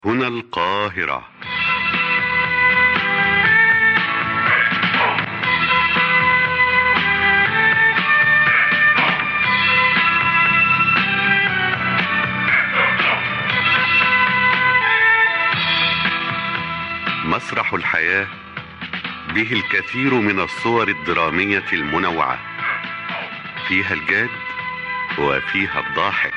هنا القاهرة مسرح الحياة به الكثير من الصور الدرامية المنوعة فيها الجاد وفيها الضاحك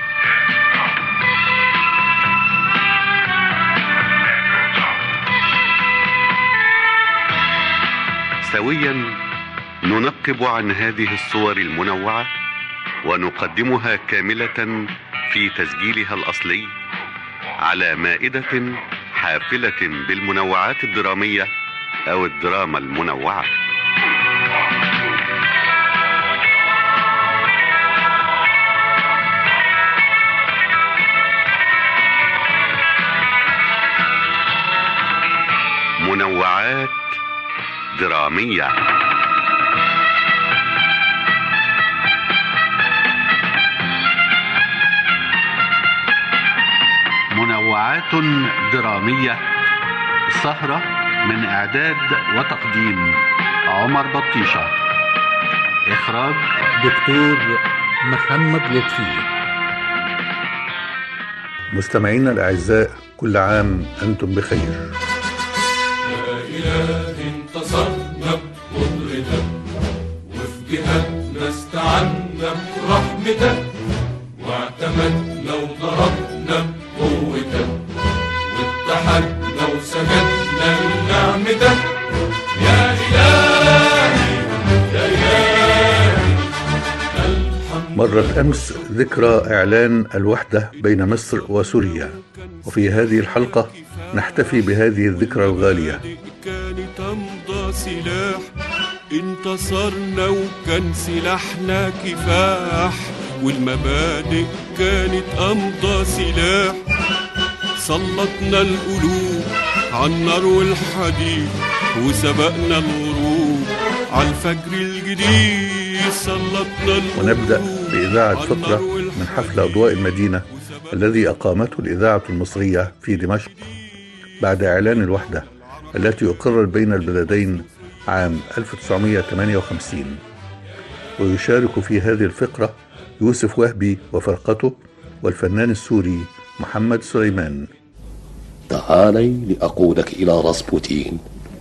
سويا ننقب عن هذه الصور المنوعة ونقدمها كاملة في تسجيلها الأصلي على مائدة حافلة بالمنوعات الدرامية أو الدراما المنوعة منوعات درامية منوعات درامية سهرة من إعداد وتقديم عمر بطيشة إخراج دكتور محمد لطفي مستمعينا الأعزاء كل عام أنتم بخير يا إله انتصرنا بقدرتك وفي جهادنا استعنا برحمتك واعتمدنا وضربنا بقوتك واتحدنا وسجدنا لنعمتك يا إلهي يا إلهي الحمد مرت أمس ذكرى إعلان الوحدة بين مصر وسوريا وفي هذه الحلقة نحتفي بهذه الذكرى الغالية كانت أمضى سلاح انتصرنا وكان سلاحنا كفاح والمبادئ كانت أمضى سلاح سلطنا القلوب عالنار والحديد وسبقنا الغروب عالفجر الجديد سلطنا القلوب ونبدأ بإذاعة عالنار فقرة من حفل أضواء المدينة الذي أقامته الإذاعة المصرية في دمشق بعد إعلان الوحدة التي أقرت بين البلدين عام 1958 ويشارك في هذه الفقرة يوسف وهبي وفرقته والفنان السوري محمد سليمان تعالي لأقودك إلى راسبوتين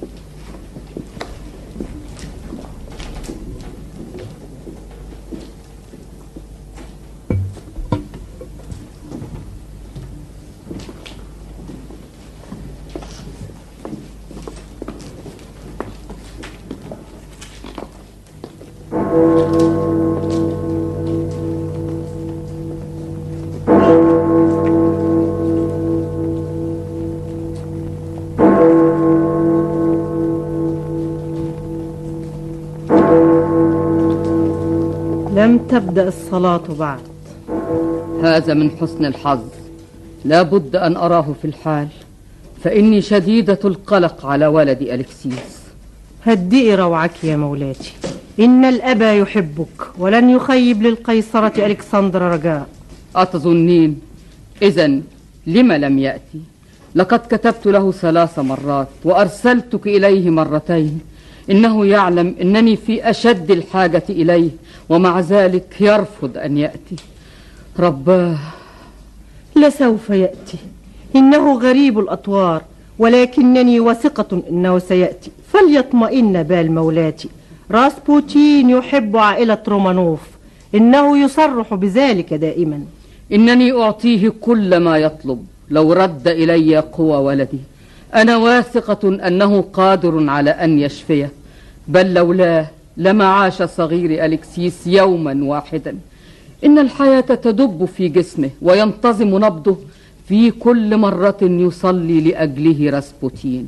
لم تبدأ الصلاة بعد هذا من حسن الحظ لا بد أن أراه في الحال فإني شديدة القلق على ولدي ألكسيس هدئي روعك يا مولاتي إن الأبا يحبك ولن يخيب للقيصرة ألكسندر رجاء أتظنين إذا لم لم يأتي لقد كتبت له ثلاث مرات وأرسلتك إليه مرتين إنه يعلم أنني في أشد الحاجة إليه ومع ذلك يرفض أن يأتي رباه لسوف يأتي إنه غريب الأطوار ولكنني واثقة إنه سيأتي فليطمئن بال مولاتي راسبوتين يحب عائلة رومانوف إنه يصرح بذلك دائما إنني أعطيه كل ما يطلب لو رد إلي قوى ولدي أنا واثقة أنه قادر على أن يشفيه بل لولاه لما عاش صغير ألكسيس يوما واحدا إن الحياة تدب في جسمه وينتظم نبضه في كل مرة يصلي لأجله راسبوتين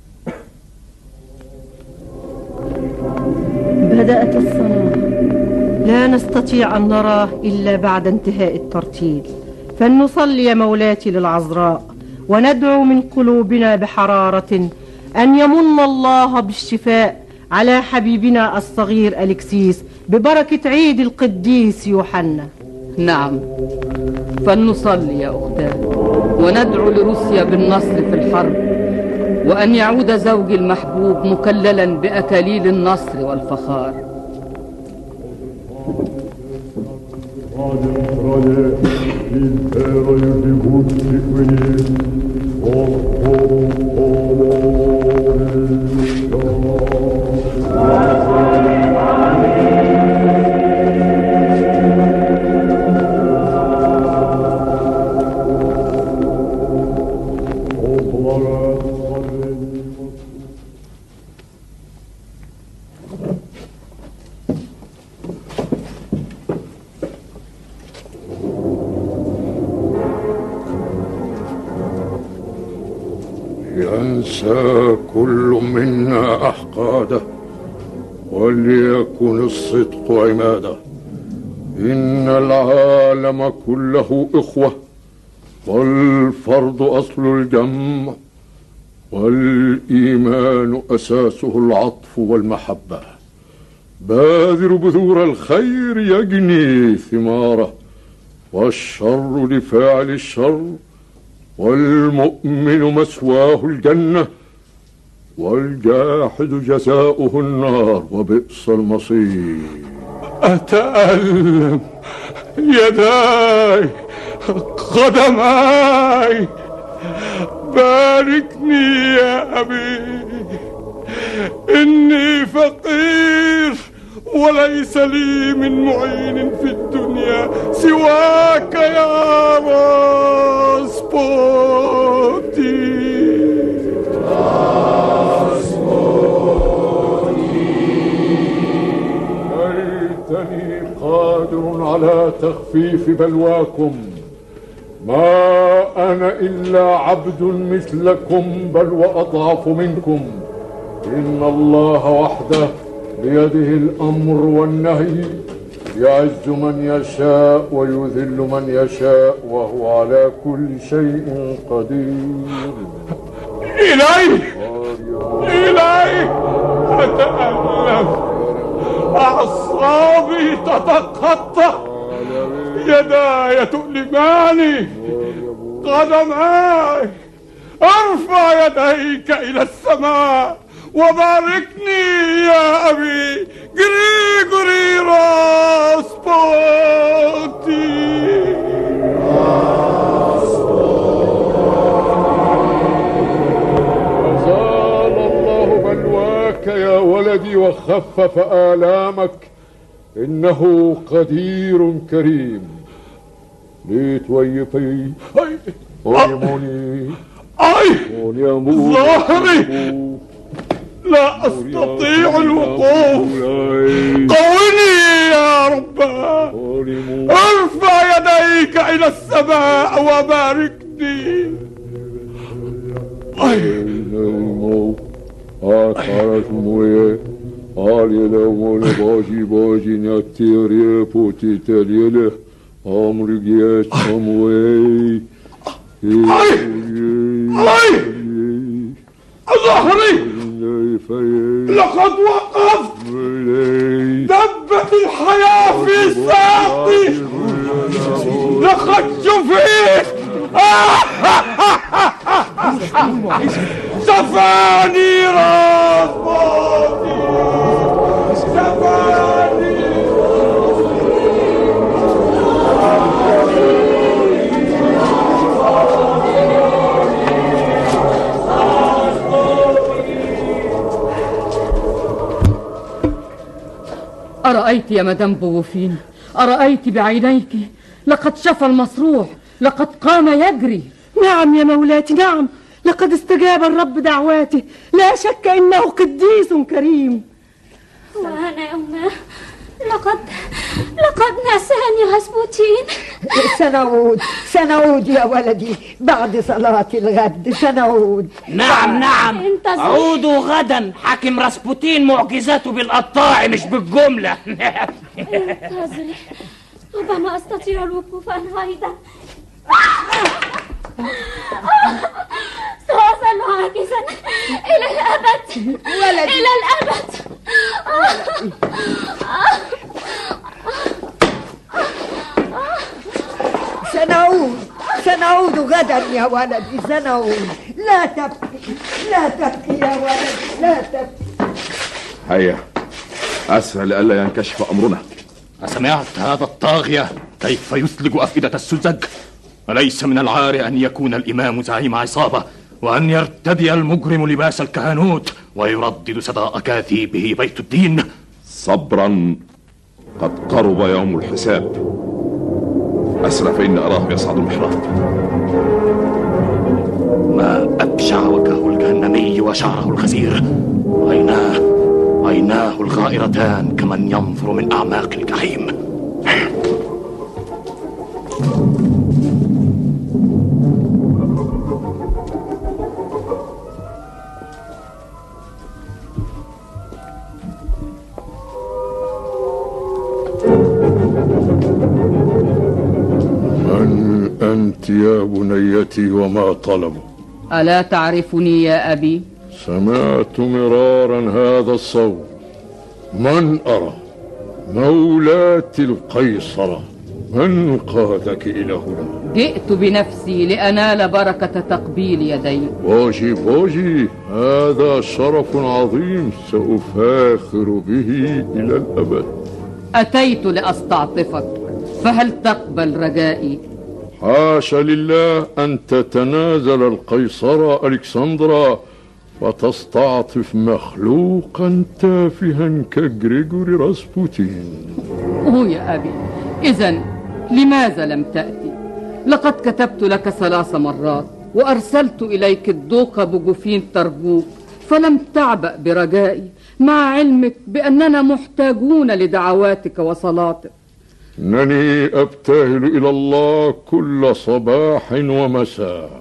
بدأت الصلاة لا نستطيع أن نراه إلا بعد انتهاء الترتيل فلنصلي يا مولاتي للعذراء وندعو من قلوبنا بحرارة أن يمن الله بالشفاء على حبيبنا الصغير ألكسيس ببركة عيد القديس يوحنا نعم فلنصلي يا أختاه وندعو لروسيا بالنصر في الحرب وأن يعود زوجي المحبوب مكللا بأكاليل النصر والفخار ينسى كل منا أحقاده وليكن الصدق عماده إن العالم كله إخوة والفرد أصل الجمع والإيمان أساسه العطف والمحبة بادر بذور الخير يجني ثماره والشر لفاعل الشر والمؤمن مسواه الجنة والجاحد جزاؤه النار وبئس المصير أتألم يداي قدماي باركني يا أبي إني فقير وليس لي من معين في الدنيا سواك يا راسبوتي ليتني قادر على تخفيف بلواكم ما أنا إلا عبد مثلكم بل وأضعف منكم إن الله وحده بيده الأمر والنهي يعز من يشاء ويذل من يشاء وهو على كل شيء قدير إلي إلي أتألم أعصابي تتقطع يداي تؤلماني قدماي ارفع يديك إلى السماء وباركني يا أبي غريغوري راسبوتي أزال الله بلواك يا ولدي وخفف آلامك إنه قدير كريم ليت ويفي وليموني أي وليموني ظهري لا أستطيع الوقوف قوني يا رب ارفع يديك إلى السماء وباركني أي آخرتمویه آلیله مول باشی باشی نتیری پوتی تلیله آمرگیت آموی أي ظهري لقد وقفت دبت الحياة في ساقي لقد شفيت شفاني راسبوتي شفاني أرأيت يا مدام بوفين أرأيت بعينيك لقد شفى المصروع لقد قام يجري نعم يا مولاتي نعم لقد استجاب الرب دعواته لا شك إنه قديس كريم وأنا يا أمه لقد لقد نساني راسبوتين سنعود سنعود يا ولدي بعد صلاة الغد سنعود نعم نعم انتظر. عودوا غدا حاكم راسبوتين معجزاته بالقطاع مش بالجملة انتظري ربما أستطيع الوقوف أنا أيضا سأظل عاجزا إلى الأبد ولدي. إلى الأبد سنعود سنعود سنعود غدا يا ولدي سنعود لا تبكي لا تبكي يا ولدي لا تبكي هيا أسرع لئلا ينكشف أمرنا أسمعت هذا الطاغية كيف يسلج أفئدة السذج أليس من العار أن يكون الإمام زعيم عصابة وأن يرتدي المجرم لباس الكهنوت ويردد صدى أكاذيبه بيت الدين صبرا قد قرب يوم الحساب أسرع فإن أراه يصعد المحراب ما أبشع وجهه الجهنمي وشعره الغزير عيناه عيناه الغائرتان كمن ينظر من أعماق الجحيم من أنت يا بنيتي وما طلبك ألا تعرفني يا أبي؟ سمعت مرارا هذا الصوت من أرى مولاتي القيصرة من قادك إلى هنا جئت بنفسي لأنال بركة تقبيل يديك بوجي بوجي هذا شرف عظيم سأفاخر به إلى الأبد أتيت لأستعطفك فهل تقبل رجائي؟ حاش لله أن تتنازل القيصرة ألكسندرا وتستعطف مخلوقا تافها كجريجوري راسبوتين أوه يا أبي إذا لماذا لم تأتي؟ لقد كتبت لك ثلاث مرات وأرسلت إليك الدوق بجوفين ترجوك فلم تعبأ برجائي مع علمك بأننا محتاجون لدعواتك وصلاتك إنني أبتهل إلى الله كل صباح ومساء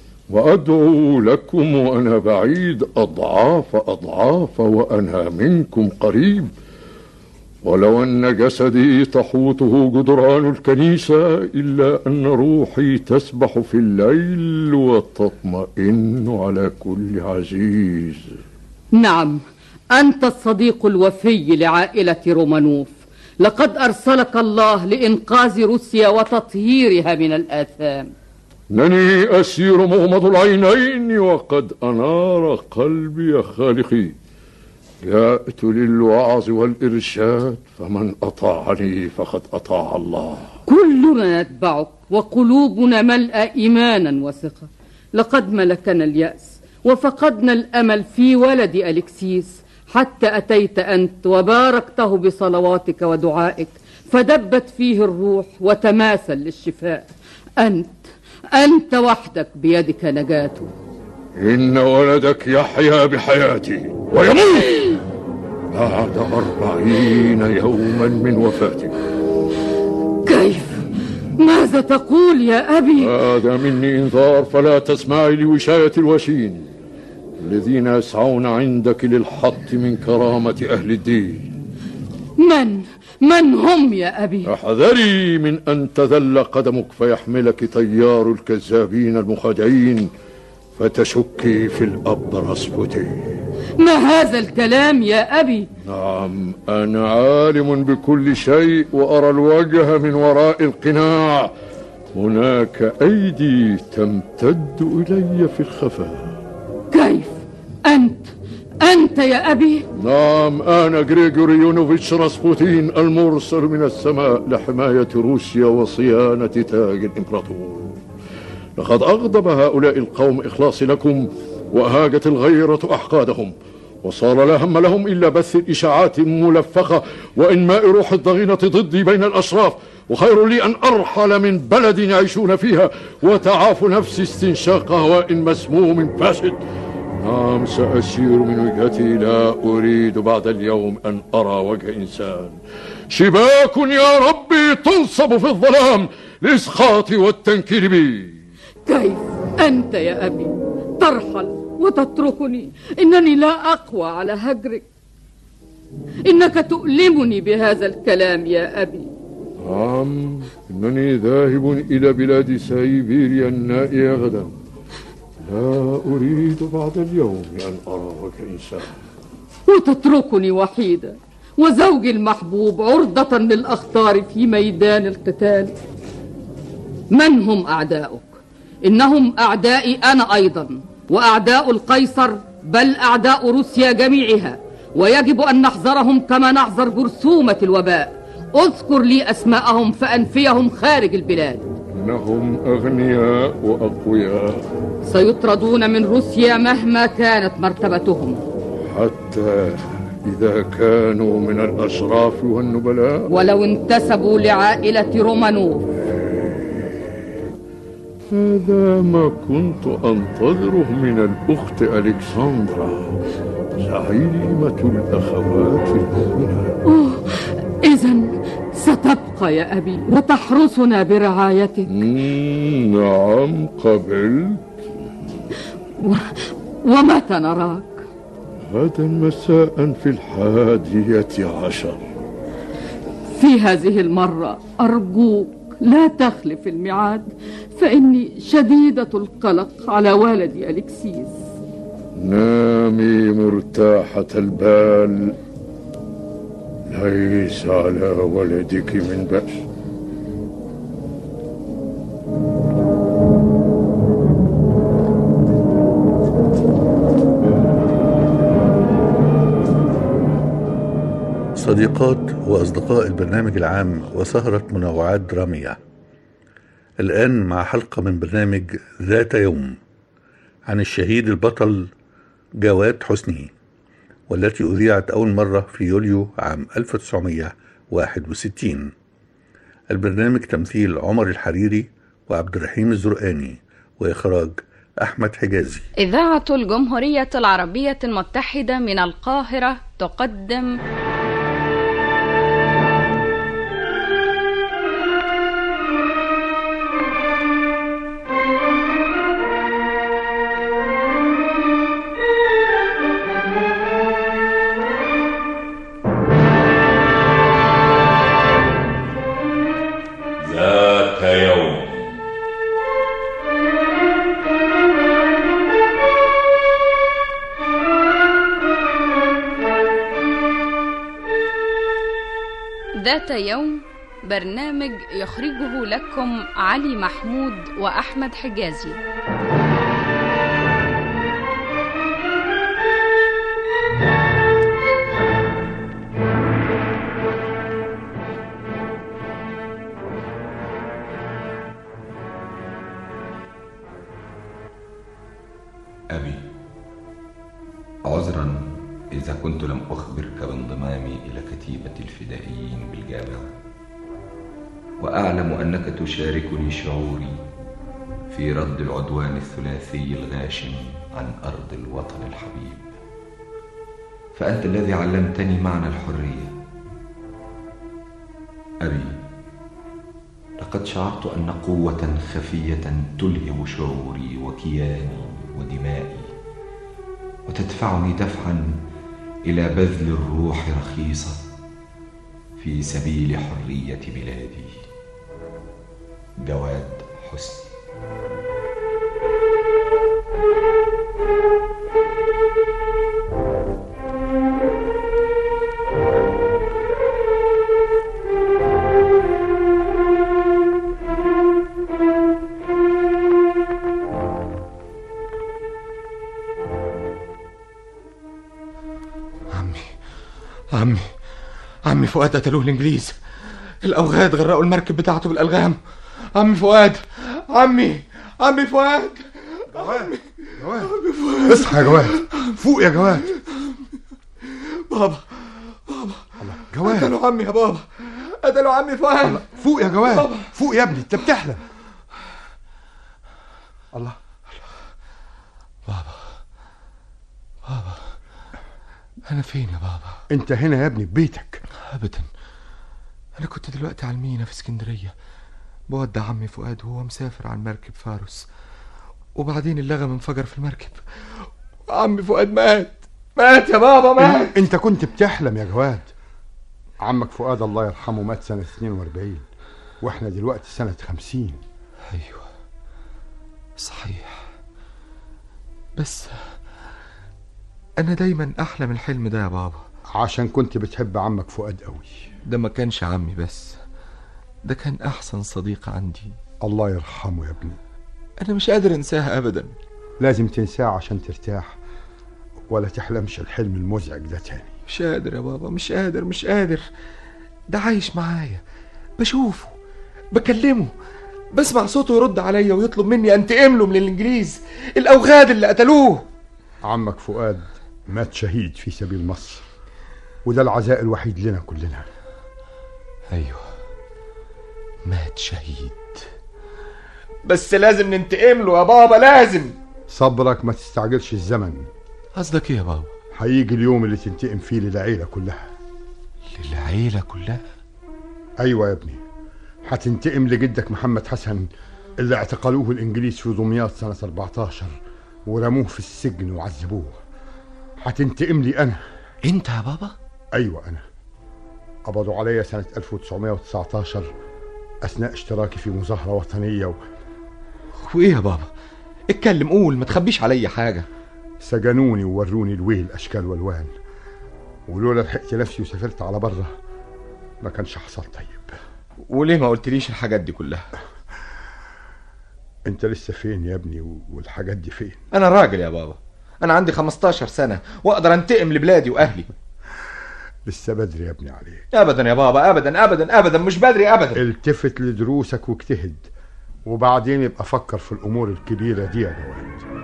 وأدعو لكم وأنا بعيد أضعاف أضعاف وأنا منكم قريب ولو أن جسدي تحوطه جدران الكنيسة إلا أن روحي تسبح في الليل وتطمئن على كل عزيز نعم أنت الصديق الوفي لعائلة رومانوف لقد أرسلك الله لإنقاذ روسيا وتطهيرها من الآثام إنني أسير مغمض العينين وقد أنار قلبي يا خالقي جاءت للوعظ والإرشاد فمن أطاعني فقد أطاع الله كلنا نتبعك وقلوبنا ملأى إيمانا وثقة لقد ملكنا اليأس وفقدنا الأمل في ولد أليكسيس حتى أتيت أنت وباركته بصلواتك ودعائك فدبت فيه الروح وتماثل للشفاء أنت أنت وحدك بيدك نجاته إن ولدك يحيا بحياتي ويموت بعد أربعين يوما من وفاته كيف ماذا تقول يا أبي هذا مني إنذار فلا تسمعي لوشاية الوشين الذين يسعون عندك للحط من كرامة أهل الدين من من هم يا أبي احذري من أن تذل قدمك فيحملك طيار الكذابين المخادعين فتشكي في الأب راسبوتين ما هذا الكلام يا أبي نعم أنا عالم بكل شيء وأرى الوجه من وراء القناع هناك أيدي تمتد إلي في الخفاء كيف أنت أنت يا أبي نعم أنا غريغوري يونوفيتش راسبوتين المرسل من السماء لحماية روسيا وصيانة تاج الإمبراطور لقد أغضب هؤلاء القوم إخلاصي لكم وأهاجت الغيرة أحقادهم وصار لا هم لهم إلا بث الإشاعات الملفقة وإنماء روح الضغينة ضدي بين الأشراف وخير لي أن أرحل من بلد يعيشون فيها وتعاف نفسي استنشاق هواء مسموم فاسد نعم سأسير من وجهتي لا أريد بعد اليوم أن أرى وجه إنسان شباك يا ربي تنصب في الظلام لإسقاطي والتنكيل بي كيف أنت يا أبي ترحل وتتركني إنني لا أقوى على هجرك إنك تؤلمني بهذا الكلام يا أبي نعم إنني ذاهب إلى بلاد سيبيريا النائية غدا لا أريد بعد اليوم أن أرى وجه إنسان وتتركني وحيدة وزوجي المحبوب عرضة للأخطار في ميدان القتال من هم أعداؤك؟ إنهم أعدائي أنا أيضا وأعداء القيصر بل أعداء روسيا جميعها ويجب أن نحذرهم كما نحذر جرثومة الوباء اذكر لي أسماءهم فأنفيهم خارج البلاد إنهم أغنياء وأقوياء سيطردون من روسيا مهما كانت مرتبتهم حتى إذا كانوا من الأشراف والنبلاء ولو انتسبوا لعائلة رومانوف هذا ما كنت أنتظره من الأخت ألكسندرا زعيمة الأخوات المؤمنات إذا ستبقى يا أبي وتحرسنا برعايتك نعم قبلت و... ومتى نراك غدا مساء في الحادية عشر في هذه المرة أرجوك لا تخلف الميعاد فإني شديدة القلق على والدي أليكسيس نامي مرتاحة البال ليس على ولدك من بأس صديقات وأصدقاء البرنامج العام وسهرة منوعات درامية الآن مع حلقة من برنامج ذات يوم عن الشهيد البطل جواد حسني والتي أذيعت أول مرة في يوليو عام 1961 البرنامج تمثيل عمر الحريري وعبد الرحيم الزرقاني وإخراج أحمد حجازي إذاعة الجمهورية العربية المتحدة من القاهرة تقدم ذات يوم ذات يوم برنامج يخرجه لكم علي محمود وأحمد حجازي أبي عذرا إذا كنت لم أخبرك بانضمامي إلى كتيبة الفدائيين بالجامعة وأعلم أنك تشاركني شعوري في رد العدوان الثلاثي الغاشم عن أرض الوطن الحبيب فأنت الذي علمتني معنى الحرية أبي لقد شعرت أن قوة خفية تلهب شعوري وكياني ودمائي وتدفعني دفعا إلى بذل الروح رخيصة في سبيل حرية بلادي جواد حسني عمي عمي عمي فؤاد قتلوه الانجليز الاوغاد غرقوا المركب بتاعته بالالغام عمي فؤاد عمي عمي فؤاد جواد جواد اصحى يا جواد فوق يا جواد بابا بابا جواد قتلوا عمي يا بابا قتلوا عمي فؤاد فوق يا جواد بابا. فوق يا ابني انت بتحلم الله بابا بابا انا فين يا بابا انت هنا يا ابني ببيتك ابدا انا كنت دلوقتي على المينا في اسكندريه بودع عمي فؤاد وهو مسافر على المركب فارس وبعدين اللغم انفجر في المركب عمي فؤاد مات مات يا بابا مات انت كنت بتحلم يا جواد عمك فؤاد الله يرحمه مات سنة 42 واحنا دلوقتي سنة 50 ايوه صحيح بس انا دايما احلم الحلم ده يا بابا عشان كنت بتحب عمك فؤاد قوي ده ما كانش عمي بس ده كان احسن صديق عندي الله يرحمه يا ابني انا مش قادر انساها ابدا لازم تنساه عشان ترتاح ولا تحلمش الحلم المزعج ده تاني مش قادر يا بابا مش قادر مش قادر ده عايش معايا بشوفه بكلمه بسمع صوته يرد عليا ويطلب مني انتقم له من الانجليز الاوغاد اللي قتلوه عمك فؤاد مات شهيد في سبيل مصر وده العزاء الوحيد لنا كلنا ايوه مات شهيد بس لازم ننتقم له يا بابا لازم صبرك ما تستعجلش الزمن قصدك ايه يا بابا هيجي اليوم اللي تنتقم فيه للعيلة كلها للعيلة كلها أيوة يا ابني هتنتقم لجدك محمد حسن اللي اعتقلوه الإنجليز في دمياط سنة 14 ورموه في السجن وعذبوه هتنتقم لي أنا أنت يا بابا؟ أيوة أنا قبضوا عليا سنة 1919 أثناء اشتراكي في مظاهرة وطنية و... وإيه يا بابا؟ اتكلم قول ما تخبيش عليا حاجة سجنوني ووروني الويل أشكال والوان ولولا لحقت نفسي وسافرت على بره ما كانش حصل طيب وليه ما قلتليش الحاجات دي كلها انت لسه فين يا ابني والحاجات دي فين انا راجل يا بابا انا عندي 15 سنة واقدر انتقم لبلادي واهلي لسه بدري يا ابني عليك ابدا يا بابا ابدا ابدا ابدا مش بدري ابدا التفت لدروسك واجتهد وبعدين يبقى فكر في الامور الكبيره دي يا جواد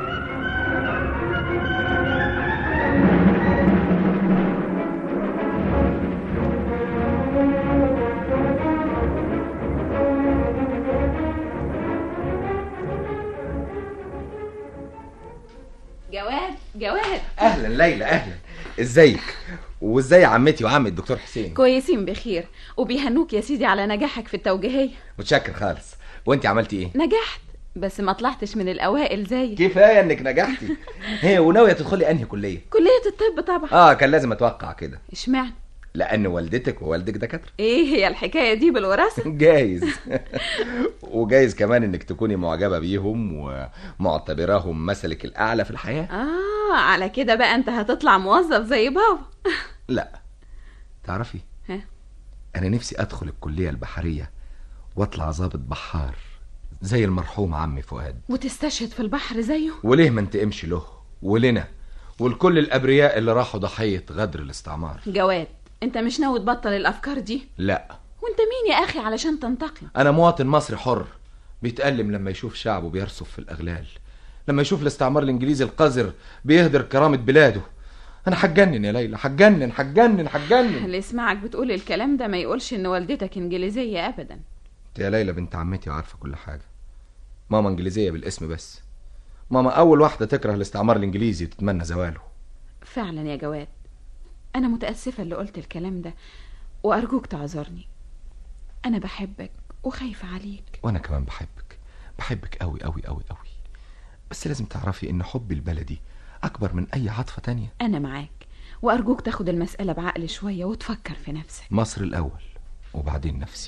جواد جواد اهلا ليلى اهلا ازيك وازاي عمتي وعم الدكتور حسين كويسين بخير وبيهنوك يا سيدي على نجاحك في التوجيهية متشكر خالص وانت عملتي ايه نجحت بس ما طلعتش من الأوائل زي كفايه انك نجحتي هي وناويه تدخلي انهي كليه كلية الطب طبعا اه كان لازم اتوقع كده اشمعنى لان والدتك ووالدك دكاتره ايه هي الحكاية دي بالوراثة جايز وجايز كمان انك تكوني معجبه بيهم ومعتبراهم مثلك الاعلى في الحياه اه على كده بقى انت هتطلع موظف زي بابا لا تعرفي ها؟ انا نفسي ادخل الكليه البحريه واطلع ضابط بحار زي المرحوم عمي فؤاد وتستشهد في البحر زيه وليه ما انتقمش له ولنا ولكل الابرياء اللي راحوا ضحيه غدر الاستعمار جواد انت مش ناوي تبطل الافكار دي لا وانت مين يا اخي علشان تنتقم انا مواطن مصري حر بيتألم لما يشوف شعبه بيرصف في الاغلال لما يشوف الاستعمار الانجليزي القذر بيهدر كرامه بلاده انا هتجنن يا ليلى هتجنن هتجنن هتجنن اللي يسمعك بتقول الكلام ده ما يقولش ان والدتك انجليزيه ابدا انت يا ليلى بنت عمتي وعارفه كل حاجه ماما انجليزيه بالاسم بس ماما اول واحده تكره الاستعمار الانجليزي وتتمنى زواله فعلا يا جواد انا متاسفه اللي قلت الكلام ده وارجوك تعذرني انا بحبك وخايفه عليك وانا كمان بحبك بحبك قوي قوي قوي قوي بس لازم تعرفي ان حبي البلدي اكبر من اي عاطفه تانية انا معاك وارجوك تاخد المساله بعقل شويه وتفكر في نفسك مصر الاول وبعدين نفسي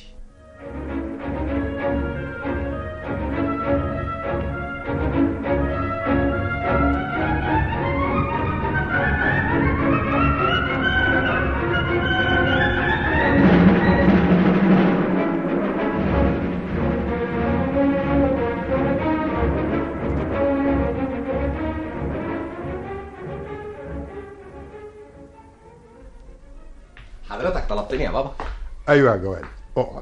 حضرتك طلبتني يا بابا ايوه يا جواد اقعد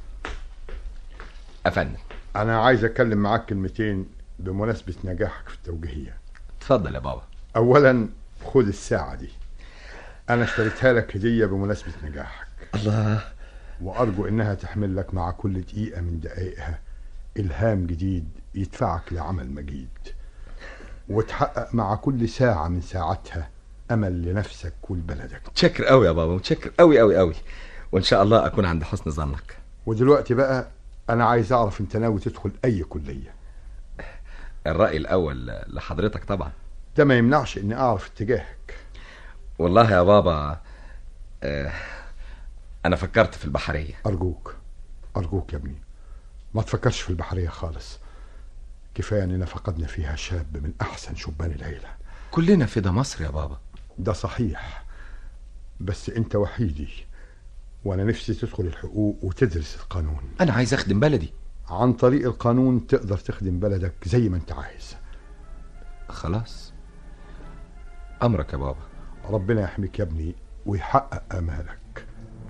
افندم انا عايز اتكلم معاك كلمتين بمناسبه نجاحك في التوجيهيه اتفضل يا بابا اولا خد الساعه دي انا اشتريتها لك هديه بمناسبه نجاحك الله وارجو انها تحمل لك مع كل دقيقه من دقائقها الهام جديد يدفعك لعمل مجيد وتحقق مع كل ساعه من ساعاتها امل لنفسك ولبلدك متشكر قوي يا بابا متشكر قوي قوي قوي وان شاء الله اكون عند حسن ظنك ودلوقتي بقى انا عايز اعرف انت ناوي تدخل اي كليه الراي الاول لحضرتك طبعا ده ما يمنعش اني اعرف اتجاهك والله يا بابا آه انا فكرت في البحريه ارجوك ارجوك يا ابني ما تفكرش في البحريه خالص كفايه اننا فقدنا فيها شاب من احسن شبان العيله كلنا فدا مصر يا بابا ده صحيح بس انت وحيدي وانا نفسي تدخل الحقوق وتدرس القانون انا عايز اخدم بلدي عن طريق القانون تقدر تخدم بلدك زي ما انت عايز خلاص أمرك يا بابا ربنا يحميك يا ابني ويحقق امالك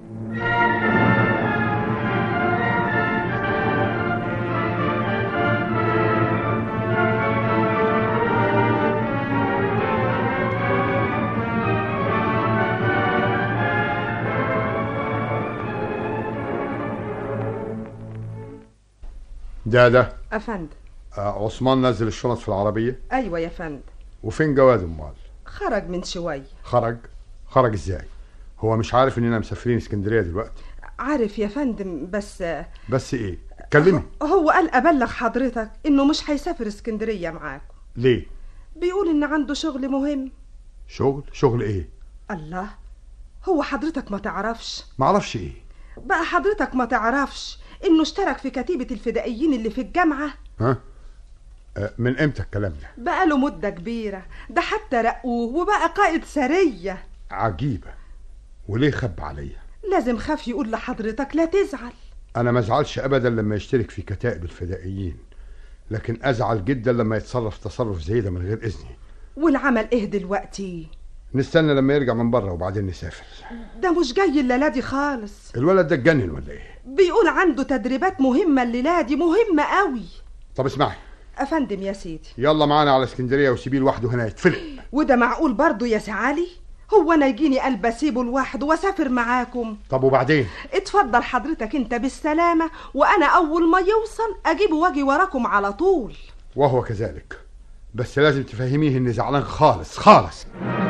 ده ده أفندم آه عثمان نزل الشنط في العربية أيوة يا فندم وفين جواد امال خرج من شوية خرج خرج ازاي هو مش عارف اننا مسافرين اسكندرية دلوقتي عارف يا فندم بس بس ايه كلمي هو قال أبلغ حضرتك إنه مش هيسافر اسكندرية معاكم ليه بيقول إن عنده شغل مهم شغل شغل ايه الله هو حضرتك ما تعرفش معرفش ايه بقى حضرتك ما تعرفش إنه اشترك في كتيبة الفدائيين اللي في الجامعة ها آه من امتى الكلام ده بقاله مدة كبيرة ده حتى رقوه وبقى قائد سرية عجيبة وليه خب عليا لازم خاف يقول لحضرتك لا تزعل انا ما ازعلش ابدا لما يشترك في كتائب الفدائيين لكن ازعل جدا لما يتصرف تصرف زي ده من غير اذني والعمل ايه دلوقتي نستنى لما يرجع من بره وبعدين نسافر ده مش جاي الليلة دي خالص الولد ده اتجنن ولا ايه بيقول عنده تدريبات مهمة الليلة دي مهمة قوي طب اسمعي أفندم يا سيدي يلا معانا على اسكندريه وسيبيه لوحده هنا يتفلق وده معقول برضه يا سعالي هو انا يجيني قلب اسيبه لوحده واسافر معاكم طب وبعدين اتفضل حضرتك انت بالسلامة وانا اول ما يوصل اجيبه واجي وراكم على طول وهو كذلك بس لازم تفهميه اني زعلان خالص خالص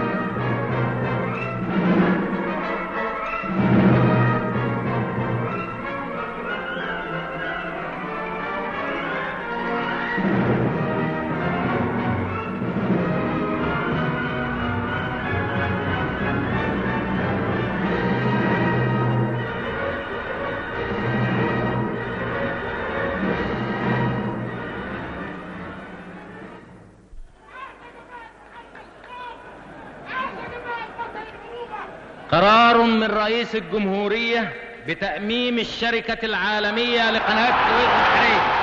قرار من رئيس الجمهورية بتأميم الشركة العالمية لقناة السويس البحرية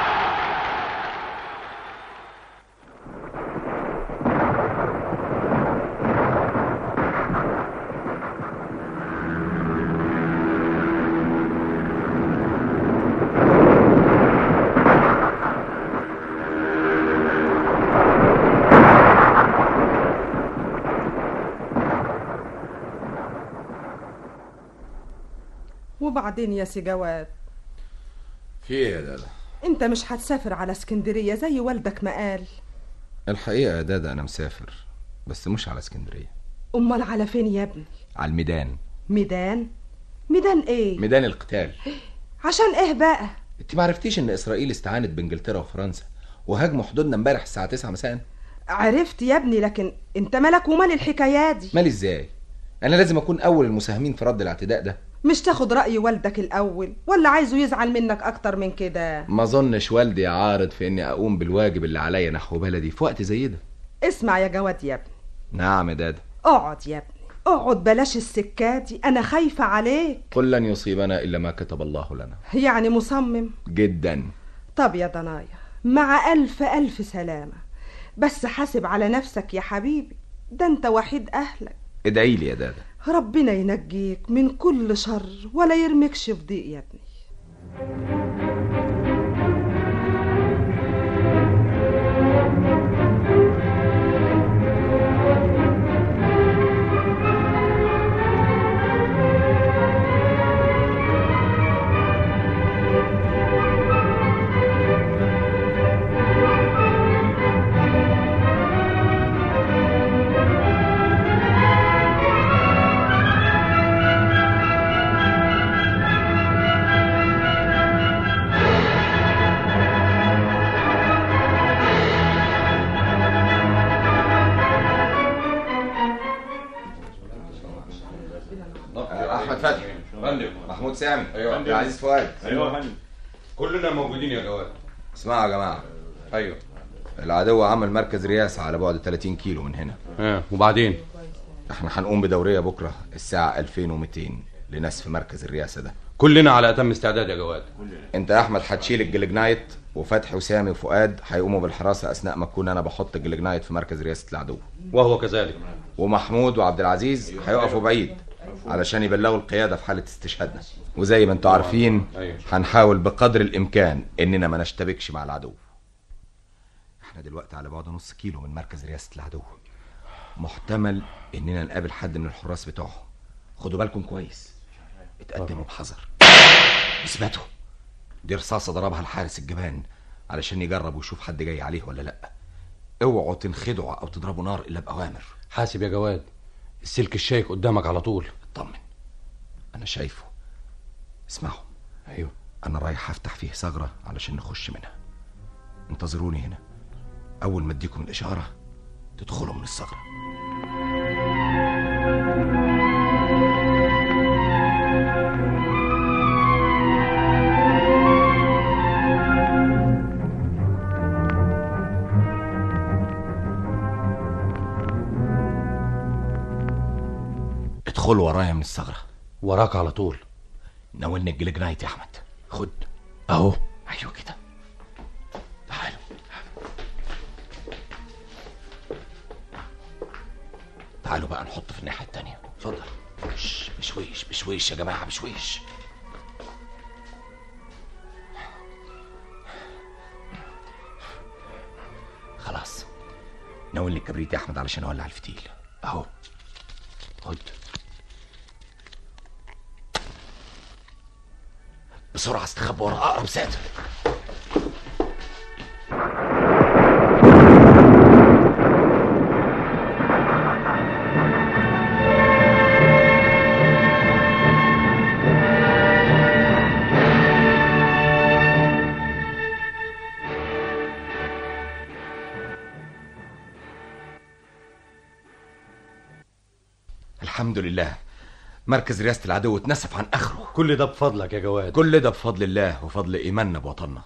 وبعدين يا سي جواد في ايه يا دادا انت مش هتسافر على اسكندرية زي والدك ما قال الحقيقة يا دادا أنا مسافر بس مش على اسكندرية امال على فين يا ابني على الميدان ميدان ميدان ايه ميدان القتال عشان ايه بقى انت ما عرفتيش ان اسرائيل استعانت بانجلترا وفرنسا وهاجموا حدودنا امبارح الساعة 9 مساء عرفت يا ابني لكن انت مالك ومال الحكايات دي مالي ازاي انا لازم اكون اول المساهمين في رد الاعتداء ده مش تاخد رأي والدك الأول ولا عايزه يزعل منك أكتر من كده ما اظنش والدي عارض في اني اقوم بالواجب اللي عليا نحو بلدي في وقت زي ده اسمع يا جواد يا ابني نعم يا دادا اقعد يا ابني اقعد بلاش السكاتي أنا خايفة عليك قل لن يصيبنا الا ما كتب الله لنا يعني مصمم جدا طب يا ضنايا مع ألف ألف سلامة بس حاسب على نفسك يا حبيبي ده انت وحيد أهلك ادعي لي يا دادا ربنا ينجيك من كل شر ولا يرمكش في ضيق يا ابني احمد فتحي فندم محمود سامي ايوه عبد العزيز فؤاد ايوه يا فندم كلنا موجودين يا جواد اسمعوا يا جماعه ايوه العدو عمل مركز رياسة على بعد 30 كيلو من هنا اه وبعدين احنا هنقوم بدورية بكرة الساعة 2200 لنسف مركز الرئاسة ده كلنا على اتم استعداد يا جواد انت يا احمد هتشيل الجلجنايت وفتحي وسامي وفؤاد هيقوموا بالحراسه اثناء ما اكون انا بحط الجلجنايت في مركز رئاسه العدو وهو كذلك ومحمود وعبد العزيز هيقفوا بعيد علشان يبلغوا القياده في حاله استشهادنا وزي ما انتوا عارفين أيوة. هنحاول بقدر الامكان اننا ما نشتبكش مع العدو احنا دلوقتي على بعد نص كيلو من مركز رئاسه العدو محتمل اننا نقابل حد من الحراس بتوعهم خدوا بالكم كويس اتقدموا بحذر اثبتوا دي رصاصه ضربها الحارس الجبان علشان يجرب ويشوف حد جاي عليه ولا لا اوعوا تنخدعوا او تضربوا نار الا باوامر حاسب يا جواد السلك الشايك قدامك على طول اطمن انا شايفه اسمعوا ايوه انا رايح افتح فيه ثغره علشان نخش منها انتظروني هنا اول ما اديكم الاشاره تدخلوا من الثغره ادخلوا ورايا من الثغره وراك على طول ناولني الجلجنايت يا احمد خد اهو ايوه كده تعالوا تعالوا بقى نحط في الناحيه التانيه اتفضل شش، بشويش بشويش يا جماعه بشويش خلاص ناولني الكبريت يا احمد علشان اولع الفتيل اهو خد بسرعه استخبى ورا اقرب ساتر الحمد لله مركز رئاسة العدو اتنسف عن آخره كل ده بفضلك يا جواد كل ده بفضل الله وفضل إيماننا بوطننا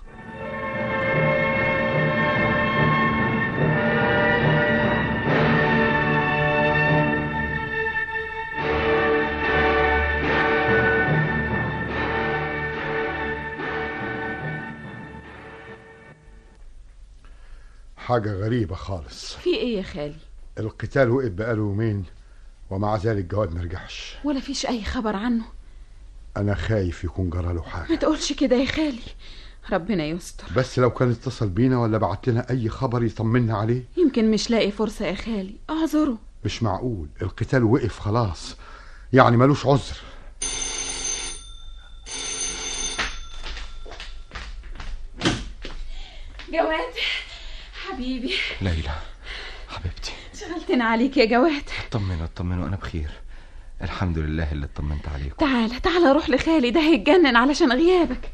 حاجة غريبة خالص في ايه يا خالي القتال وقف بقاله يومين ومع ذلك جواد مرجعش ولا فيش اي خبر عنه أنا خايف يكون جرى له حاجة ما تقولش كده يا خالي ربنا يستر بس لو كان اتصل بينا ولا بعت لنا أي خبر يطمنا عليه يمكن مش لاقي فرصة يا خالي اعذره مش معقول القتال وقف خلاص يعني ملوش عذر جواد حبيبي ليلى حبيبتي شغلتنا عليك يا جواد اطمنوا اطمنوا أنا بخير الحمد لله اللي اطمنت عليكم تعالى تعالى روح لخالي ده هيتجنن علشان غيابك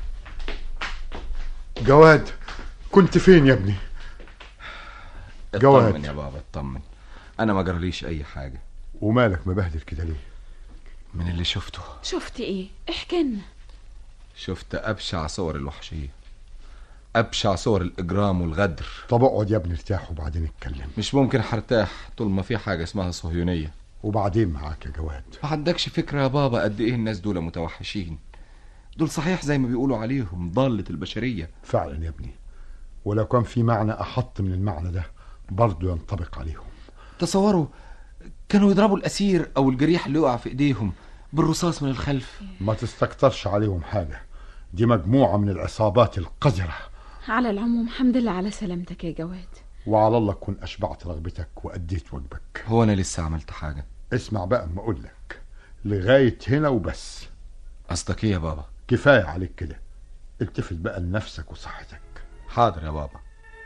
جواد كنت فين يا ابني جواد. اطمن يا بابا اطمن أنا ما جراليش أي حاجة ومالك مبهدل كده ليه من اللي شفته شفت ايه احكي لنا شفت أبشع صور الوحشية أبشع صور الإجرام والغدر طب اقعد يا ابني ارتاح وبعدين اتكلم مش ممكن هرتاح طول ما في حاجة اسمها صهيونية وبعدين معاك يا جواد ما عندكش فكرة يا بابا قد إيه الناس دول متوحشين دول صحيح زي ما بيقولوا عليهم ضالة البشرية فعلا يا ابني ولو كان في معنى أحط من المعنى ده برضه ينطبق عليهم تصوروا كانوا يضربوا الأسير أو الجريح اللي وقع في إيديهم بالرصاص من الخلف ما تستكترش عليهم حاجة دي مجموعة من العصابات القذرة على العموم حمد لله على سلامتك يا جواد وعلى الله تكون أشبعت رغبتك وأديت واجبك هو أنا لسه عملت حاجة اسمع بقى ما أقول لك لغاية هنا وبس قصدك إيه يا بابا كفاية عليك كده التفت بقى لنفسك وصحتك حاضر يا بابا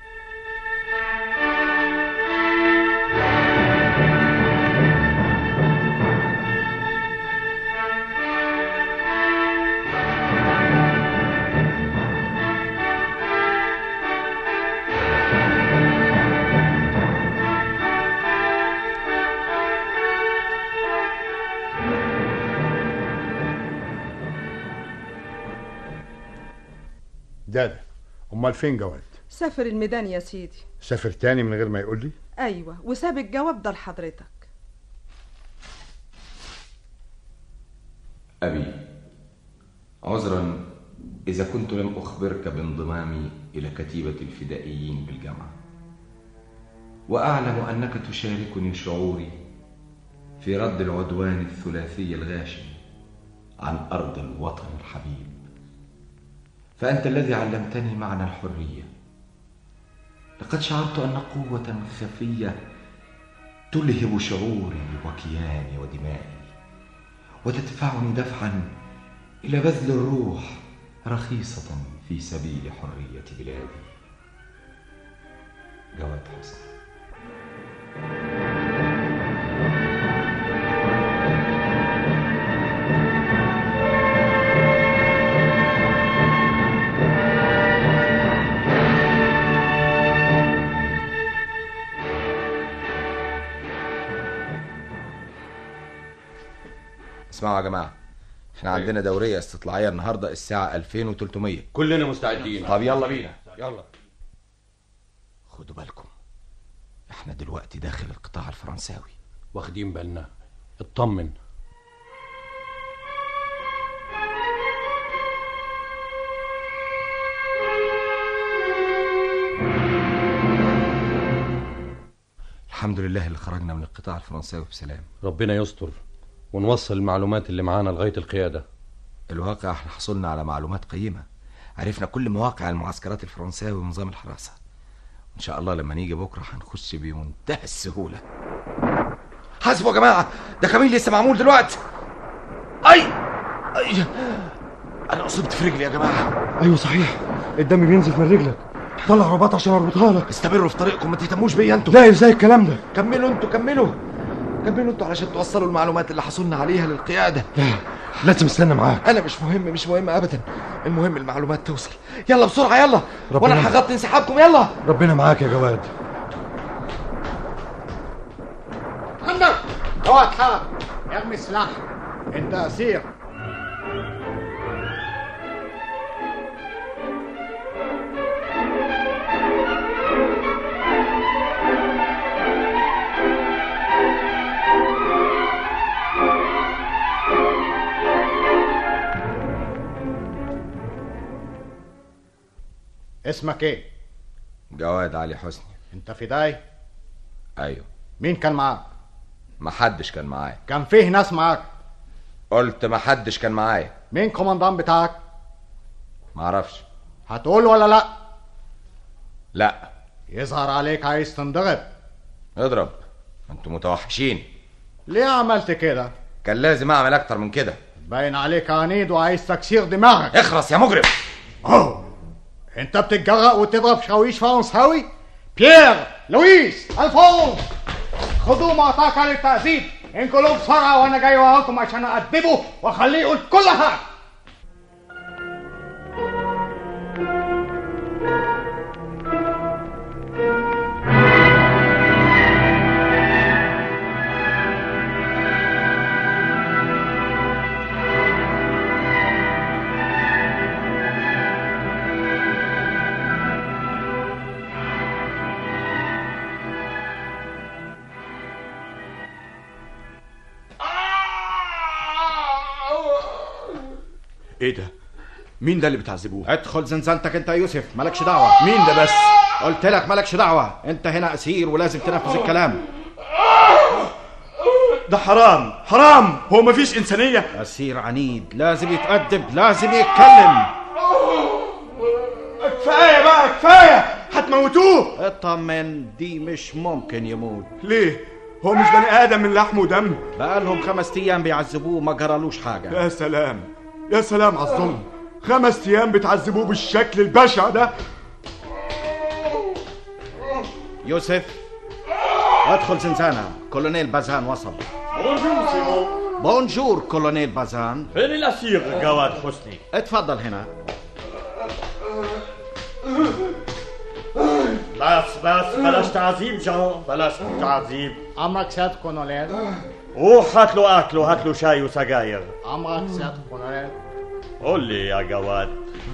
دادا أمال فين جواد سافر الميدان يا سيدي سافر تاني من غير ما يقول لي ايوه وساب الجواب ده لحضرتك أبي عذرا إذا كنت لم أخبرك بانضمامي إلى كتيبة الفدائيين بالجامعة وأعلم أنك تشاركني شعوري في رد العدوان الثلاثي الغاشم عن أرض الوطن الحبيب فأنت الذي علمتني معنى الحرية لقد شعرت أن قوة خفية تلهب شعوري وكياني ودمائي وتدفعني دفعا إلى بذل الروح رخيصة في سبيل حرية بلادي جواد حسني اسمعوا يا جماعة احنا عندنا دورية استطلاعية النهاردة الساعة 2300 كلنا مستعدين طب يلا بينا يلا خدوا بالكم احنا دلوقتي داخل القطاع الفرنساوي واخدين بالنا اطمن الحمد لله اللي خرجنا من القطاع الفرنساوي بسلام ربنا يستر ونوصل المعلومات اللي معانا لغاية القيادة الواقع احنا حصلنا على معلومات قيمة عرفنا كل مواقع المعسكرات الفرنساوي ونظام الحراسة ان شاء الله لما نيجي بكرة هنخش بمنتهى السهولة حاسبوا يا جماعة ده كمين لسه معمول دلوقتي اي اي انا اصبت في رجلي يا جماعة ايوه صحيح الدم بينزف من رجلك طلع رباط عشان اربطها لك استمروا في طريقكم ما تهتموش بيا انتوا لا ازاي الكلام ده كملوا انتوا كملوا كملوا انتوا علشان توصلوا المعلومات اللي حصلنا عليها للقيادة لا لازم استنى معاك انا مش مهم مش مهم ابدا المهم المعلومات توصل يلا بسرعة يلا ربنا- وانا هغطي انسحابكم يلا ربنا معاك يا جواد عندك اوعى تخاف ارمي السلاح انت اسير اسمك ايه جواد علي حسني انت فداي ايوه مين كان معاك ما حدش كان معايا كان فيه ناس معاك قلت ما حدش كان معايا مين كوماندان بتاعك ما اعرفش هتقول ولا لا لا يظهر عليك عايز تنضغط اضرب انتوا متوحشين ليه عملت كده كان لازم اعمل اكتر من كده باين عليك عنيد وعايز تكسير دماغك اخرس يا مجرم أوه. انت بتتجرأ وتضرب شاويش فرنساوي بيير لويس الفونس خدوه معطاك للتأديب انقلوا بسرعة وانا جاي وراكم عشان أأدبه واخليه يقول كل حاجة ايه ده مين ده اللي بتعذبوه ادخل زنزانتك انت يا يوسف مالكش دعوة مين ده بس قلت لك مالكش دعوة انت هنا اسير ولازم تنفذ الكلام ده حرام حرام هو مفيش انسانيه اسير عنيد لازم يتأدب لازم يتكلم كفايه بقى كفايه هتموتوه اطمن دي مش ممكن يموت ليه هو مش بني ادم من لحم ودم بقالهم خمس ايام بيعذبوه ما جرالوش حاجة يا سلام يا سلام على الظلم خمس ايام بتعذبوه بالشكل البشع ده يوسف ادخل زنزانة كولونيل بازان وصل بونجور سيمون بونجور كولونيل بازان فين الأسير جواد حسني؟ اتفضل هنا بس بس بلاش تعذيب جان بلاش تعذيب امرك سيد كولونيل روح هات له أكل وهات له شاي وسجاير امرك سيد كولونيل قول لي يا جواد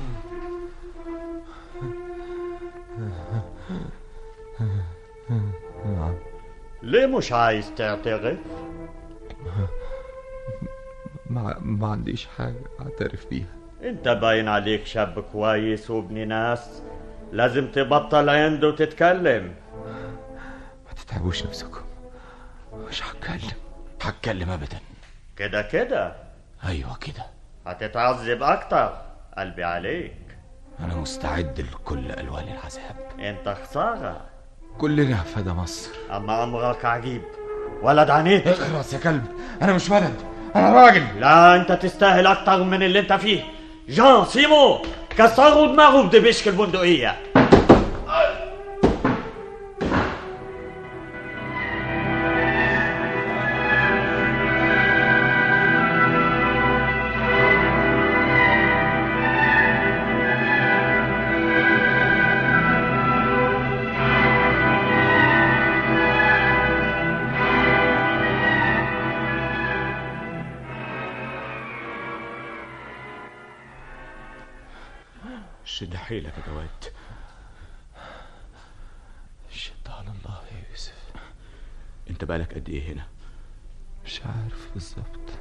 ليه مش عايز تعترف؟ ما, ما عنديش حاجة أعترف بيها انت باين عليك شاب كويس وابن ناس لازم تبطل عند وتتكلم ما تتعبوش نفسكم مش هتكلم هتكلم ابدا كده كده ايوه كده هتتعذب اكتر قلبي عليك انا مستعد لكل الوان العذاب انت خسارة كلنا فدا مصر اما امرك عجيب ولد عنيد اخرس يا كلب انا مش ولد انا راجل لا انت تستاهل اكتر من اللي انت فيه جان سيمو كسروا دماغه بدبشك البندقية شد حيلك يا جواد شد على الله يا يوسف انت بقالك قد ايه هنا مش عارف بالظبط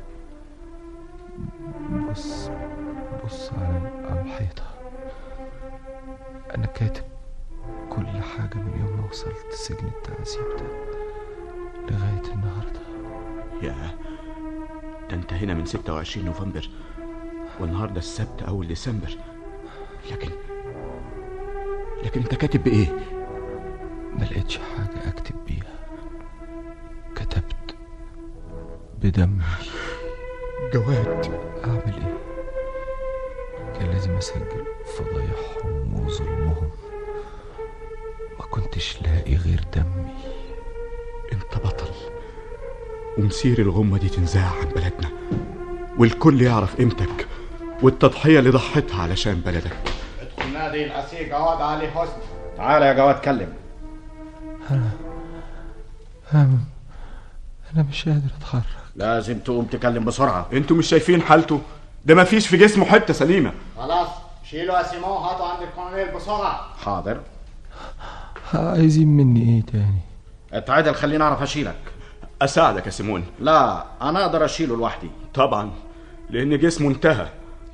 بص بص على على الحيطة أنا كاتب كل حاجة من يوم ما وصلت سجن التعذيب ده لغاية النهاردة يا ده انت هنا من 26 نوفمبر والنهارده السبت اول ديسمبر لكن لكن انت كاتب بايه ما لقيتش حاجة أكتب بيها كتبت بدمي جواد أعمل إيه؟ كان لازم أسجل فضايحهم وظلمهم ما كنتش لاقي غير دمي انت بطل ومسير الغمة دي تنزاع عن بلدنا والكل يعرف قيمتك والتضحية اللي ضحيتها علشان بلدك ادخل نادي الأسير جواد علي حسني تعال يا جواد كلم أنا أنا أنا مش قادر أتحرك لازم تقوم تكلم بسرعة انتوا مش شايفين حالته ده ما فيش في جسمه حتة سليمة خلاص شيلوا يا سيمون هاتوا عند الكولونيل بسرعة حاضر عايزين مني إيه تاني؟ اتعدل خليني أعرف أشيلك أساعدك يا سيمون لا أنا أقدر أشيله لوحدي طبعا لأن جسمه انتهى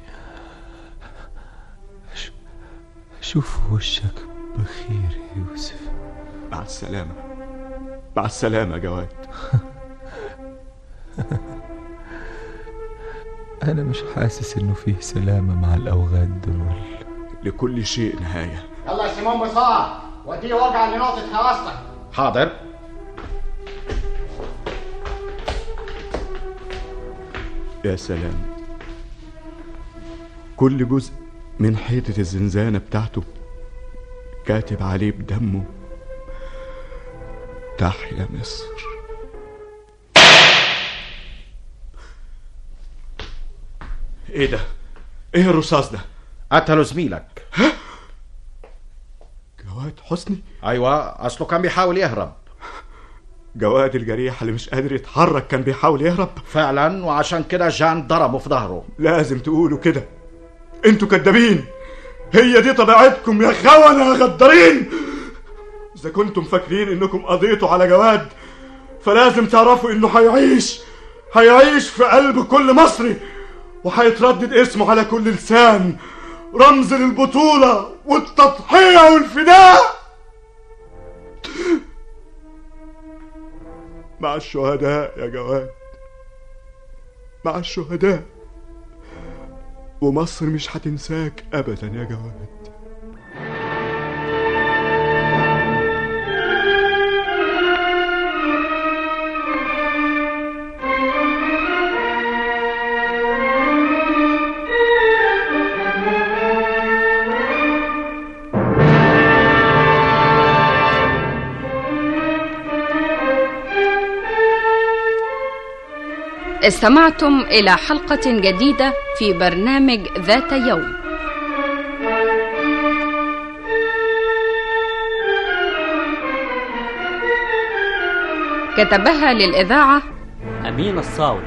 أشوف وشك بخير يا يوسف مع السلامة مع السلامة يا جواد أنا مش حاسس إنه فيه سلامة مع الأوغاد دول لكل شيء نهاية يلا يا سيمون بسرعة وديه وجع لنقطة حراستك حاضر يا سلام كل جزء من حيطة الزنزانة بتاعته كاتب عليه بدمه تحيا مصر ايه ده ايه الرصاص ده قتلوا زميلك جواد حسني أيوة أصله كان بيحاول يهرب جواد الجريح اللي مش قادر يتحرك كان بيحاول يهرب فعلا وعشان كده جان ضربه في ظهره لازم تقولوا كده انتوا كدابين هي دي طبيعتكم يا خونة يا غدارين اذا كنتم فاكرين انكم قضيتوا على جواد فلازم تعرفوا انه هيعيش هيعيش في قلب كل مصري وهيتردد اسمه على كل لسان رمز للبطولة والتضحية والفداء مع الشهداء يا جواد مع الشهداء ومصر مش هتنساك ابدا يا جواد استمعتم إلى حلقة جديدة في برنامج ذات يوم كتبها للإذاعة أمين الصاوي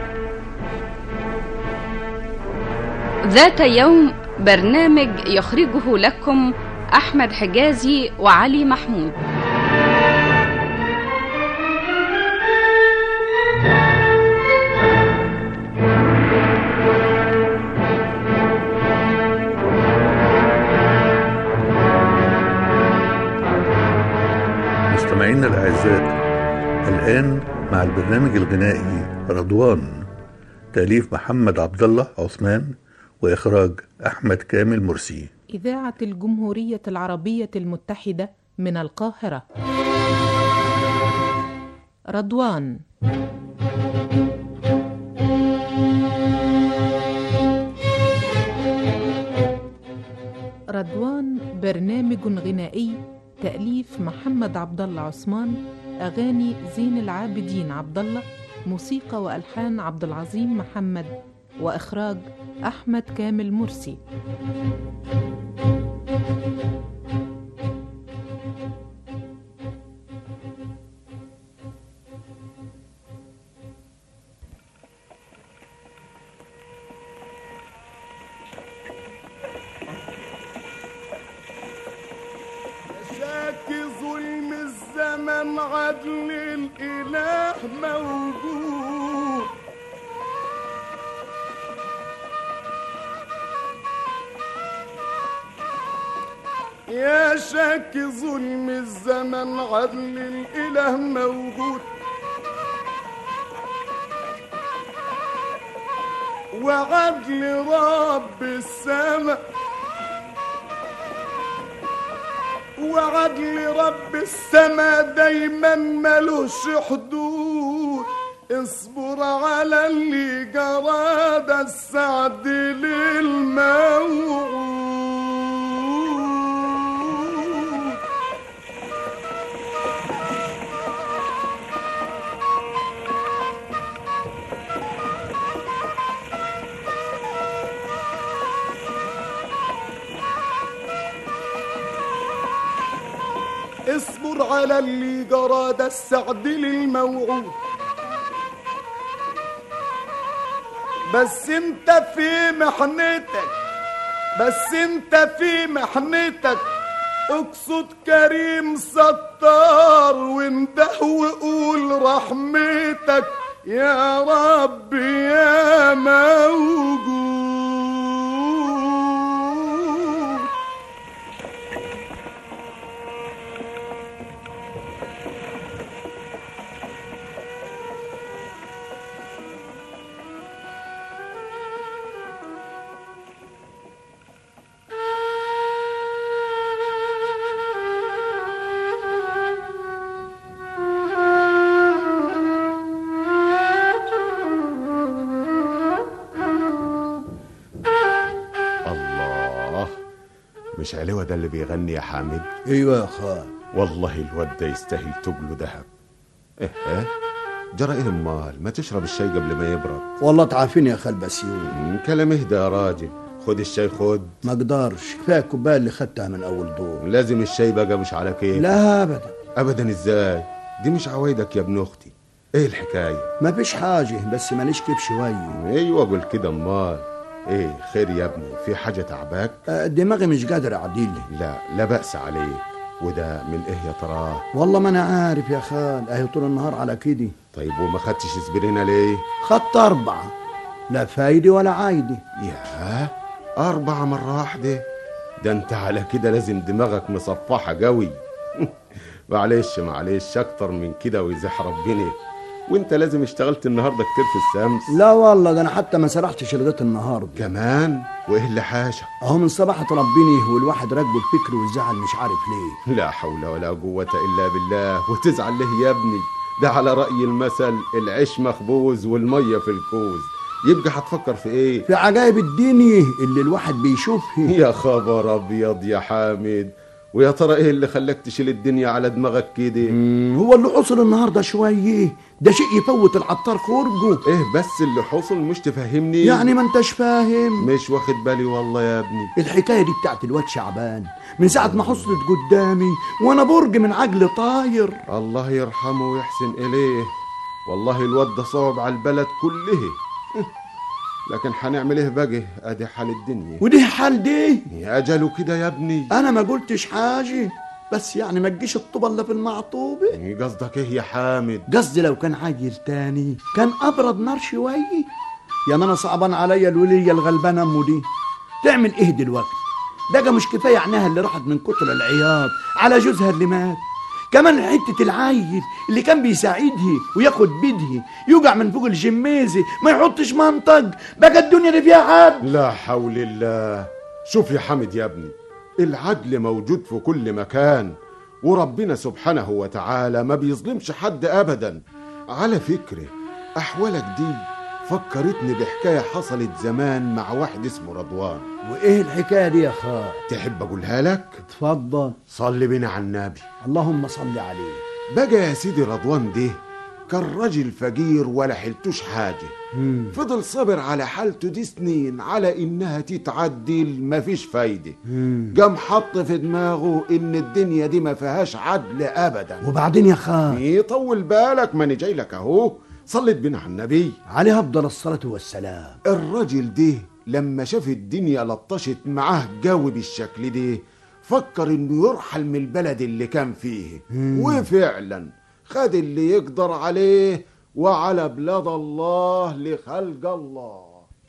ذات يوم برنامج يخرجه لكم أحمد حجازي وعلي محمود الأعزاء الآن مع البرنامج الغنائي رضوان تأليف محمد عبد الله عثمان وإخراج أحمد كامل مرسي إذاعة الجمهورية العربية المتحدة من القاهرة رضوان رضوان برنامج غنائي تأليف محمد عبد الله عثمان أغاني زين العابدين عبد الله موسيقى وألحان عبد العظيم محمد وإخراج أحمد كامل مرسي شاكي ظلم الزمن عدل الإله موجود يا شاكي ظلم الزمن عدل الإله موجود وعدل رب السماء وعدل رب السما دايما ملوش حدود اصبر على اللي جرى ده السعد للموعود اصبر على اللي جرى ده السعد للموعود بس انت في محنتك بس انت في محنتك اقصد كريم ستار وانده وقول رحمتك يا رب يا موجود الله مش علوة ده اللي بيغني يا حامد ايوه يا خال والله الواد ده يستاهل تجله دهب ايه ايه جرى ايه امال ما تشرب الشاي قبل ما يبرد والله تعافيني يا خال بسيون مم، كلام اهدى يا راجل خد الشاي خد ما اقدرش كفايه الكوبايه اللي خدتها من اول دور لازم الشاي بقى مش على كيف لا ابدا ابدا ازاي دي مش عوايدك يا ابن اختي ايه الحكايه ما فيش حاجه بس ماليش كيف شويه ايوه قول كده امال ايه خير يا ابني في حاجه تعباك آه، دماغي مش قادر اعديل لا لا باس عليك وده من ايه يا تراه والله ما انا عارف يا خال اهي طول النهار على كده طيب وما خدتش اسبرينا ليه خدت اربعه لا فايدي ولا عايدي ياه أربعة مرة واحدة ده أنت على كده لازم دماغك مصفحة قوي معلش معلش أكتر من كده ويزح ربنا وأنت لازم اشتغلت النهاردة كتير في الشمس لا والله ده انا حتى ما سرحتش لغايه النهارده كمان وإيه اللي حاشا اهو من صباحة ربني والواحد راكبه الفكر والزعل مش عارف ليه لا حول ولا قوة إلا بالله وتزعل ليه يا ابني ده على رأي المثل العيش مخبوز والمية في الكوز يبقى هتفكر في ايه في عجائب الدنيا اللي الواحد بيشوفها يا خبر ابيض يا حامد ويا ترى ايه اللي خلاك تشيل الدنيا على دماغك كده هو اللي حصل النهارده شويه ده شيء يفوت العطار خرجه ايه بس اللي حصل مش تفهمني يعني ما انتش فاهم مش واخد بالي والله يا ابني الحكايه دي بتاعت الواد شعبان من ساعه ما حصلت قدامي وانا برج من عجل طاير الله يرحمه ويحسن اليه والله الواد ده صعب على البلد كله لكن هنعمل ايه بقى ادي حال الدنيا ودي حال دي يا اجله كده يا ابني انا ما قلتش حاجه بس يعني ما تجيش الطوبه الا في المعطوبه إيه قصدك ايه يا حامد قصدي لو كان عيل تاني كان ابرد نار شويه يا ما انا صعبان عليا الوليه الغلبانه امه دي تعمل ايه دلوقتي ده مش كفايه عينها اللي راحت من كتر العياط على جوزها اللي مات كمان حتة العيل اللي كان بيساعده وياخد بيده يوجع من فوق الجميزة ما يحطش منطق بقى الدنيا دي فيها عدل لا حول الله شوف يا حمد يا ابني العدل موجود في كل مكان وربنا سبحانه وتعالى ما بيظلمش حد ابدا على فكرة احوالك دي فكرتني بحكاية حصلت زمان مع واحد اسمه رضوان وايه الحكاية دي يا خال تحب اقولها لك اتفضل صلي بينا على النبي اللهم صل عليه بقى يا سيدي رضوان ده كان راجل فقير ولا حلتوش حاجة مم. فضل صابر على حالته دي سنين على انها تتعدل مفيش فايدة مم. قام حط في دماغه ان الدنيا دي ما فيهاش عدل ابدا وبعدين يا خال ايه طول بالك ما انا جاي لك اهو صليت بينا على النبي عليه افضل الصلاة والسلام الراجل ده لما شاف الدنيا لطشت معاه جوي بالشكل ده فكر انه يرحل من البلد اللي كان فيه مم. وفعلا خد اللي يقدر عليه وعلى بلاد الله لخلق الله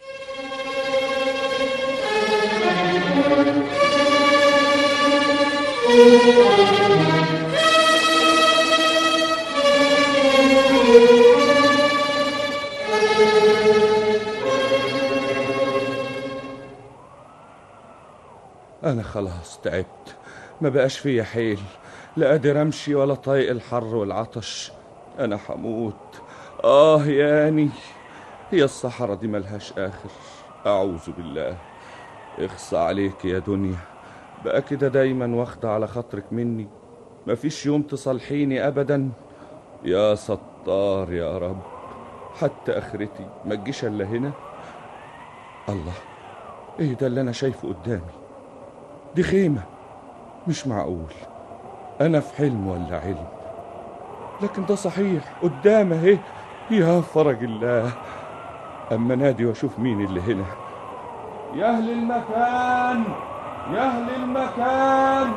أنا خلاص تعبت ما بقاش فيا حيل لا قادر أمشي ولا طايق الحر والعطش أنا حموت آه ياني هي الصحراء دي ملهاش آخر أعوذ بالله اخصى عليك يا دنيا بقى كده دايما واخدة على خاطرك مني مفيش يوم تصالحيني أبدا يا ستار يا رب حتى آخرتي ما تجيش إلا هنا الله إيه ده اللي أنا شايفه قدامي دي خيمة مش معقول أنا في حلم ولا علم لكن ده صحيح قدام اهي يا فرج الله أما نادي وأشوف مين اللي هنا يا أهل المكان يا أهل المكان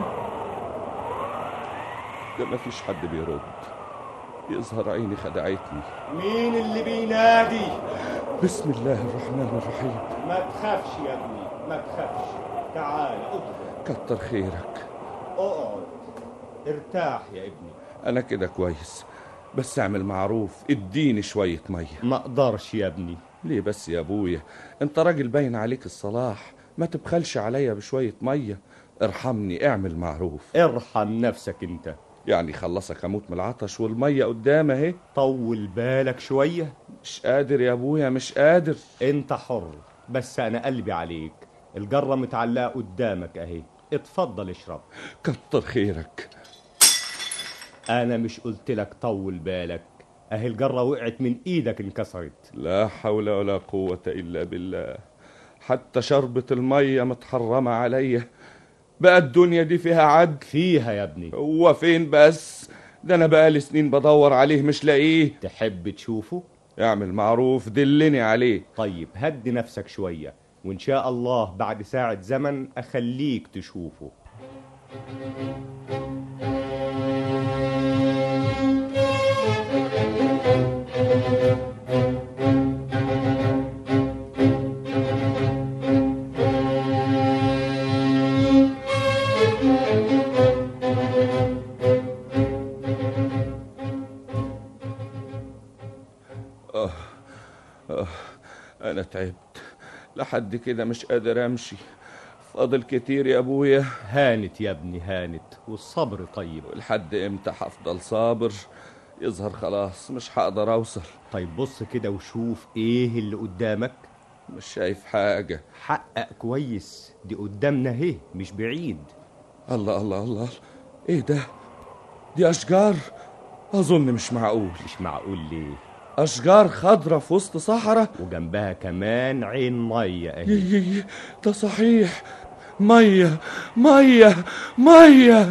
ده مفيش حد بيرد يظهر عيني خدعتني مين اللي بينادي بسم الله الرحمن الرحيم ما تخافش يا ابني ما تخافش تعال ادخل كتر خيرك اقعد ارتاح يا ابني أنا كده كويس بس اعمل معروف اديني شوية مية ما اقدرش يا ابني ليه بس يا ابويا انت راجل باين عليك الصلاح ما تبخلش عليا بشوية مية ارحمني اعمل معروف ارحم نفسك انت يعني خلصك اموت من العطش والمية قدام اهي طول بالك شوية مش قادر يا ابويا مش قادر انت حر بس انا قلبي عليك الجرة متعلقة قدامك اهي اتفضل اشرب كتر خيرك انا مش قلت لك طول بالك اهي الجرة وقعت من ايدك انكسرت لا حول ولا قوة الا بالله حتى شربة المية متحرمة عليا بقى الدنيا دي فيها عد فيها يا ابني هو فين بس ده انا بقالي سنين بدور عليه مش لاقيه تحب تشوفه اعمل معروف دلني عليه طيب هدي نفسك شوية وإن شاء الله بعد ساعة زمن أخليك تشوفه آه. آه. أنا تعبت لحد كده مش قادر أمشي فاضل كتير يا أبويا هانت يا ابني هانت والصبر طيب لحد إمتى هفضل صابر يظهر خلاص مش هقدر أوصل طيب بص كده وشوف إيه اللي قدامك مش شايف حاجة حقق كويس دي قدامنا اهي مش بعيد الله الله الله إيه ده دي أشجار أظن مش معقول مش معقول ليه أشجار خضرة في وسط صحراء وجنبها كمان عين مية اهي ي- ي- ي- ده صحيح مية مية مية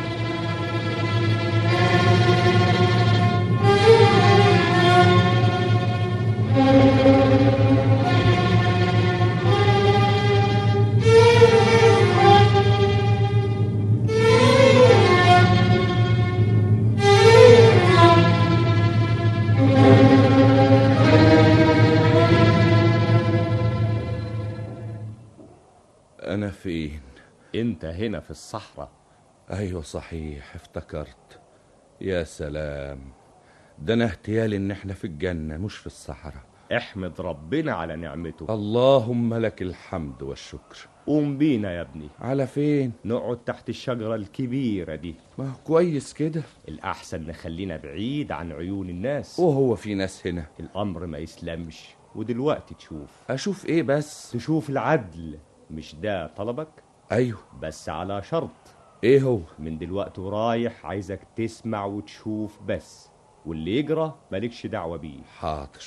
أنا فين؟ انت هنا في الصحراء أيوة صحيح افتكرت يا سلام ده انا اهتيالي ان احنا في الجنة مش في الصحراء احمد ربنا على نعمته اللهم لك الحمد والشكر قوم بينا يا ابني على فين نقعد تحت الشجرة الكبيرة دي ما هو كويس كده الأحسن نخلينا بعيد عن عيون الناس وهو في ناس هنا الأمر ما يسلمش ودلوقتي تشوف اشوف ايه بس تشوف العدل مش ده طلبك ايوه بس على شرط ايه هو من دلوقتي ورايح عايزك تسمع وتشوف بس واللي يجرى مالكش دعوة بيه حاضر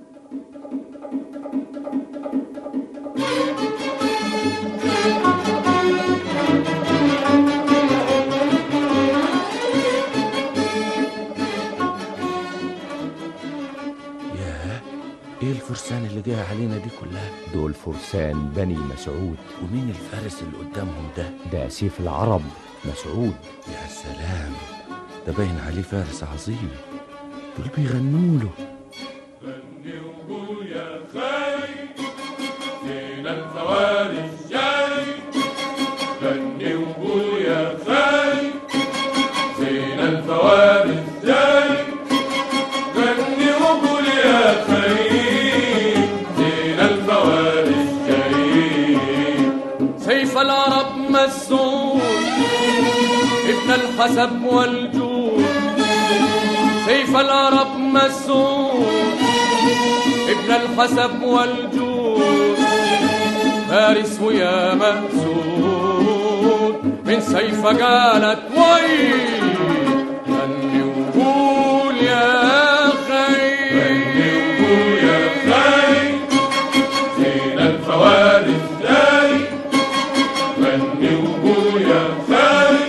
ياه ايه الفرسان اللي جايه علينا دي كلها دول فرسان بني مسعود ومين الفارس اللي قدامهم ده ده سيف العرب مسعود يا سلام ده باين عليه فارس عظيم دول بيغنوا له يا خاي فين الفوارس جاي غني وقول يا خاي فين الفوارس جاي غني وقول يا خاي فين الفوارس جاي سيف العرب مسعود ابن الحسب والجود سيف العرب مسعود ابن الحسب والجود فارس ويا مأسود من سيف قالت وي غني وقول يا خي غني وقول يا خاي فين الفوارس جاي غني وقول يا خاي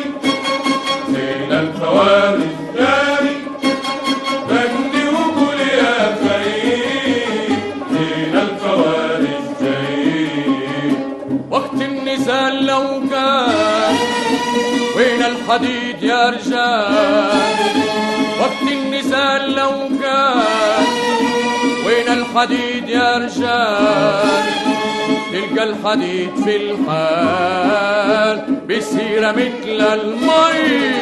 فين الفوارس جاي غني وقول يا خاي فين الفوارس جاي وقت النزال لو كان وين الحديد يا رجال وقت النزال لو كان وين الحديد يا رجال تلقى الحديد في الحال بسيرة مثل المي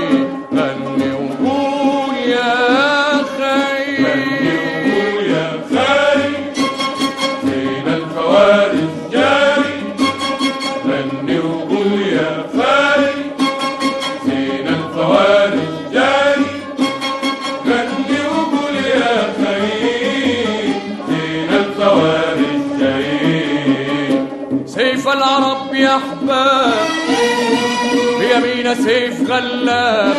غني وقول يا خي غني وقول يا خاي فين الفوارس جاي غني وقول يا خاي فين الفوارس جاي غني وقول يا خاي فين الفوارس جاي سيف العرب يا احباب بيمين سيف غلاب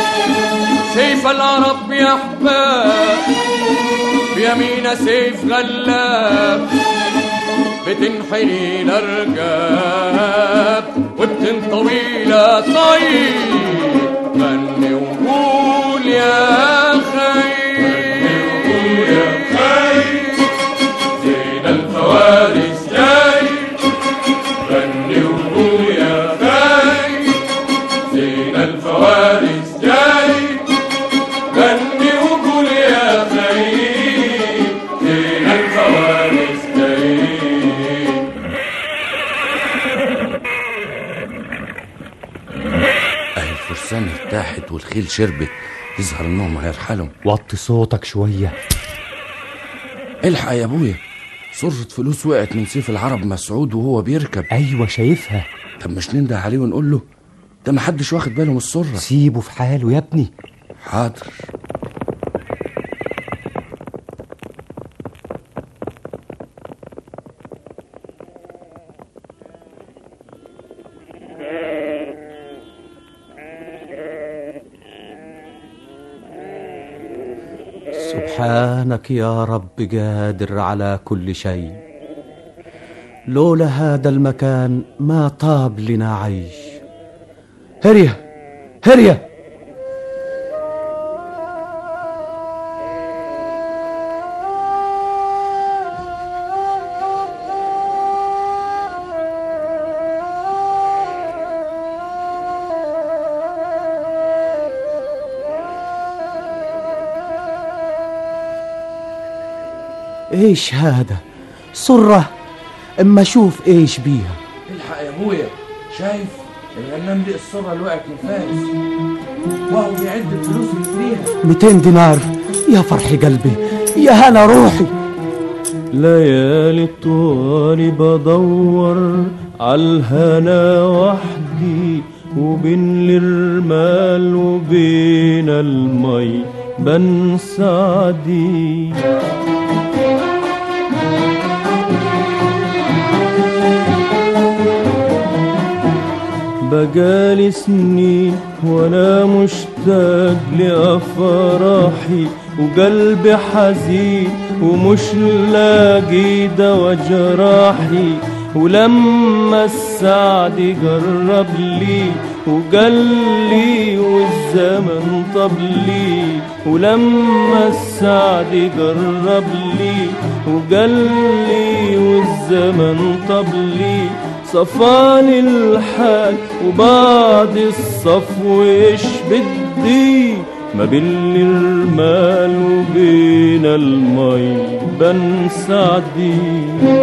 سيف العرب يا احباب بيمين سيف غلاب بتنحني الارقاب وبتن طويله طيب غني وقول يا خي وقول يا خاي فين الفوارس جاي غني وقول يا خاي فين الفوارس جاي غني وقول يا خاي فين الفوارس جاي اهي الفرسان ارتاحت والخيل شربت يظهر انهم هيرحلوا وطي صوتك شوية الحق يا ابويا صرة فلوس وقعت من سيف العرب مسعود وهو بيركب أيوة شايفها طب مش ننده عليه ونقول له ده محدش واخد باله من السرة سيبه في حاله يا ابني حاضر سبحانك يا رب قادر على كل شيء لولا هذا المكان ما طاب لنا عيش هريا هريا ايش هذا سرة اما اشوف ايش بيها الحق يا ابويا شايف الغنام دي السرة اللي وقعت من فارس وهو بيعد الفلوس يشتريها 200 دينار يا فرح قلبي يا هنا روحي ليالي طوالي بدور عالهنا وحدي وبين الرمال وبين المي بنسى عدي بقالي سنين وانا مشتاق لافراحي وقلبي حزين ومش لاقي دوا جراحي ولما السعد قرب لي وقال لي والزمن طب لي ولما السعد قرب لي وقال لي والزمن طب لي صفاني الحال وبعد الصفو ايش بدي ما بين الرمال وبين المي بنسى عدي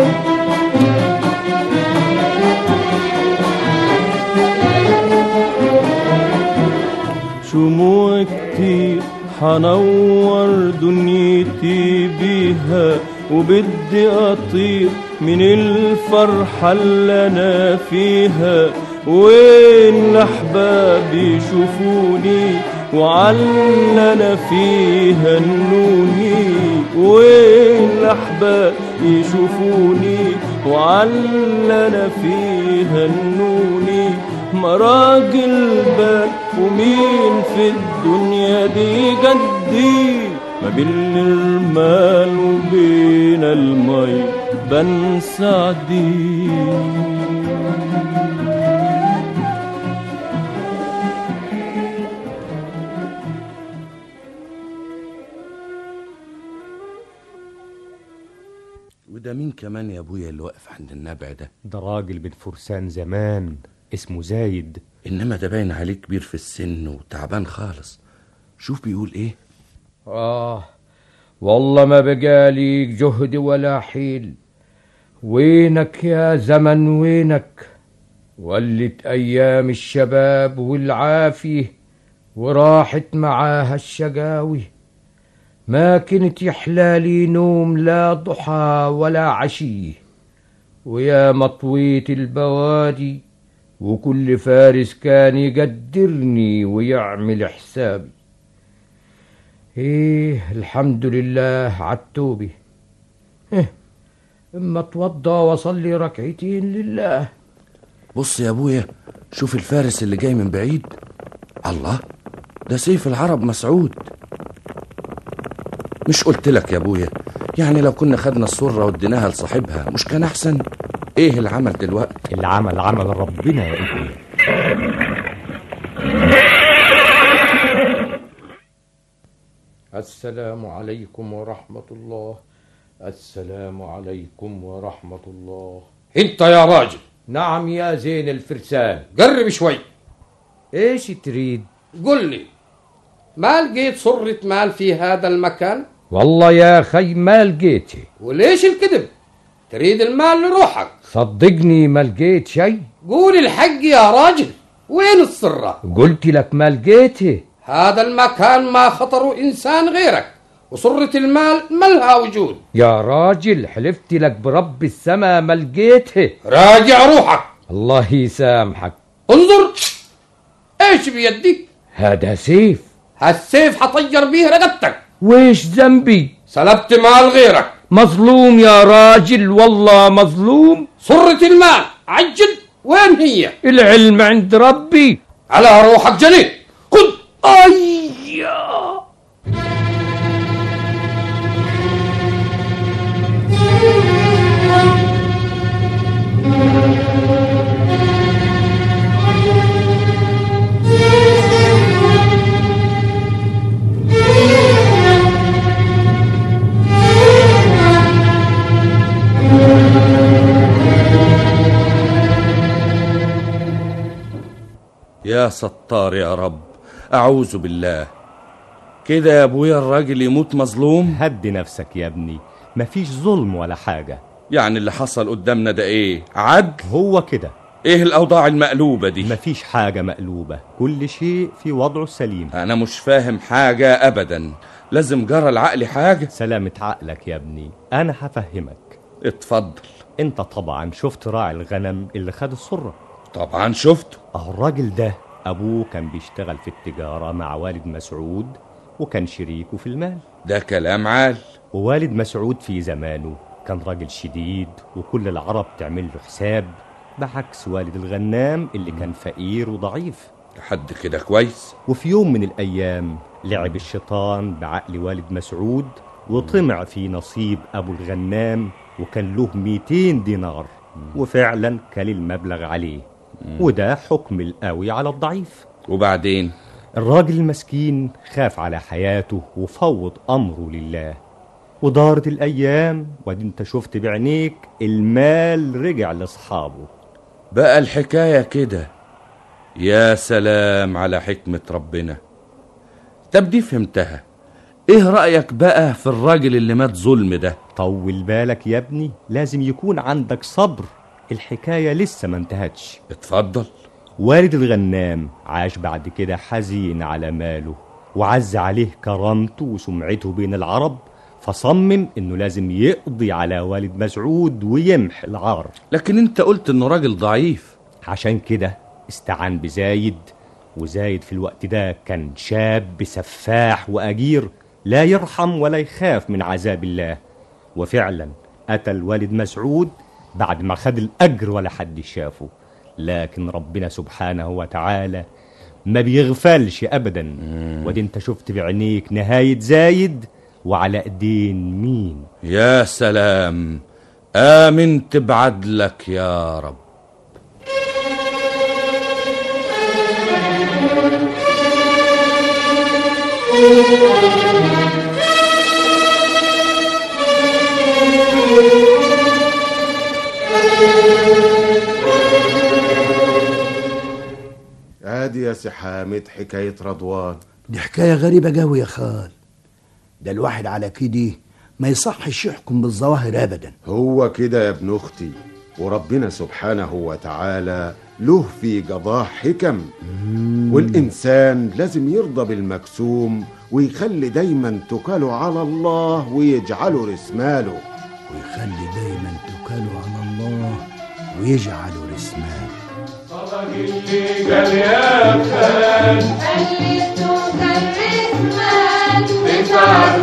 شموع كتير حنور دنيتي بيها وبدي اطير من الفرحة اللي انا فيها وين الاحباب يشوفوني وعلى انا فيها النوني وين الاحباب يشوفوني وعلى انا فيها النوني مراجل بال ومين في الدنيا دي جدي ما بين الرمال وبين المي بنسى عدي وده مين كمان يا ابويا اللي واقف عند النبع ده ده راجل من فرسان زمان اسمه زايد انما ده باين عليه كبير في السن وتعبان خالص شوف بيقول ايه آه والله ما بقالي جهد ولا حيل وينك يا زمن وينك ولت أيام الشباب والعافية وراحت معاها الشقاوي ما كنت يحلالي نوم لا ضحى ولا عشية ويا مطوية البوادي وكل فارس كان يقدرني ويعمل حسابي ايه الحمد لله عالتوبة إيه اما اتوضى واصلي ركعتين لله بص يا ابويا شوف الفارس اللي جاي من بعيد الله ده سيف العرب مسعود مش قلت لك يا ابويا يعني لو كنا خدنا السرة واديناها لصاحبها مش كان احسن ايه العمل دلوقتي العمل عمل ربنا يا ابني السلام عليكم ورحمة الله السلام عليكم ورحمة الله انت يا راجل نعم يا زين الفرسان قرب شوي ايش تريد قل لي ما لقيت صرة مال في هذا المكان والله يا خي ما لقيتي وليش الكذب تريد المال لروحك صدقني ما لقيت شيء قول الحق يا راجل وين السرة قلت لك ما لقيتي هذا المكان ما خطره إنسان غيرك وصرة المال ما لها وجود يا راجل حلفت لك برب السما ما لقيته راجع روحك الله يسامحك انظر ايش بيدك هذا سيف هالسيف حطير بيه رقبتك ويش ذنبي سلبت مال غيرك مظلوم يا راجل والله مظلوم صرة المال عجل وين هي العلم عند ربي على روحك جنين خذ أي يا ستار يا رب اعوذ بالله كده يا ابويا الراجل يموت مظلوم هدي نفسك يا ابني مفيش ظلم ولا حاجة يعني اللي حصل قدامنا ده ايه عدل هو كده ايه الاوضاع المقلوبه دي مفيش حاجة مقلوبة كل شيء في وضعه السليم انا مش فاهم حاجه ابدا لازم جرى العقل حاجه سلامة عقلك يا ابني أنا هفهمك اتفضل انت طبعا شفت راعي الغنم اللي خد السرة طبعا شفته اهو الراجل ده ابوه كان بيشتغل في التجارة مع والد مسعود وكان شريكه في المال ده كلام عال ووالد مسعود في زمانه كان راجل شديد وكل العرب تعمل له حساب بعكس والد الغنام اللي كان فقير وضعيف لحد كده كويس وفي يوم من الأيام لعب الشيطان بعقل والد مسعود وطمع في نصيب أبو الغنام وكان له 200 دينار وفعلا كل المبلغ عليه وده حكم القوي على الضعيف وبعدين الراجل المسكين خاف على حياته وفوض أمره لله ودارت الأيام ودي انت شفت بعينيك المال رجع لأصحابه بقى الحكايه كده يا سلام على حكمه ربنا طب دي فهمتها ايه رايك بقى في الراجل اللي مات ظلم ده طول بالك يا ابني لازم يكون عندك صبر الحكاية لسه ما انتهتش اتفضل والد الغنام عاش بعد كده حزين على ماله وعز عليه كرامته وسمعته بين العرب فصمم انه لازم يقضي على والد مسعود ويمح العار لكن انت قلت انه راجل ضعيف عشان كده استعان بزايد وزايد في الوقت ده كان شاب سفاح وأجير لا يرحم ولا يخاف من عذاب الله وفعلا أتى الوالد مسعود بعد ما خد الأجر ولا حد شافه لكن ربنا سبحانه وتعالى ما بيغفلش أبدا ودي انت شفت بعينيك نهاية زايد وعلى الدين مين يا سلام آمنت بعدلك يا رب ادي يا سي حامد حكايه رضوان دي حكاية غريبة قوي يا خال ده الواحد على كده ما يصحش يحكم بالظواهر أبدا هو كده يا ابن اختي وربنا سبحانه وتعالى له في قضاه حكم والانسان لازم يرضى بالمكسوم ويخلي دايما توكله على الله ويجعله رسماله ويخلي دايما توكله على الله ويجعله رسماله صدق اللي قال يا فان خليته كالرسمان بتعب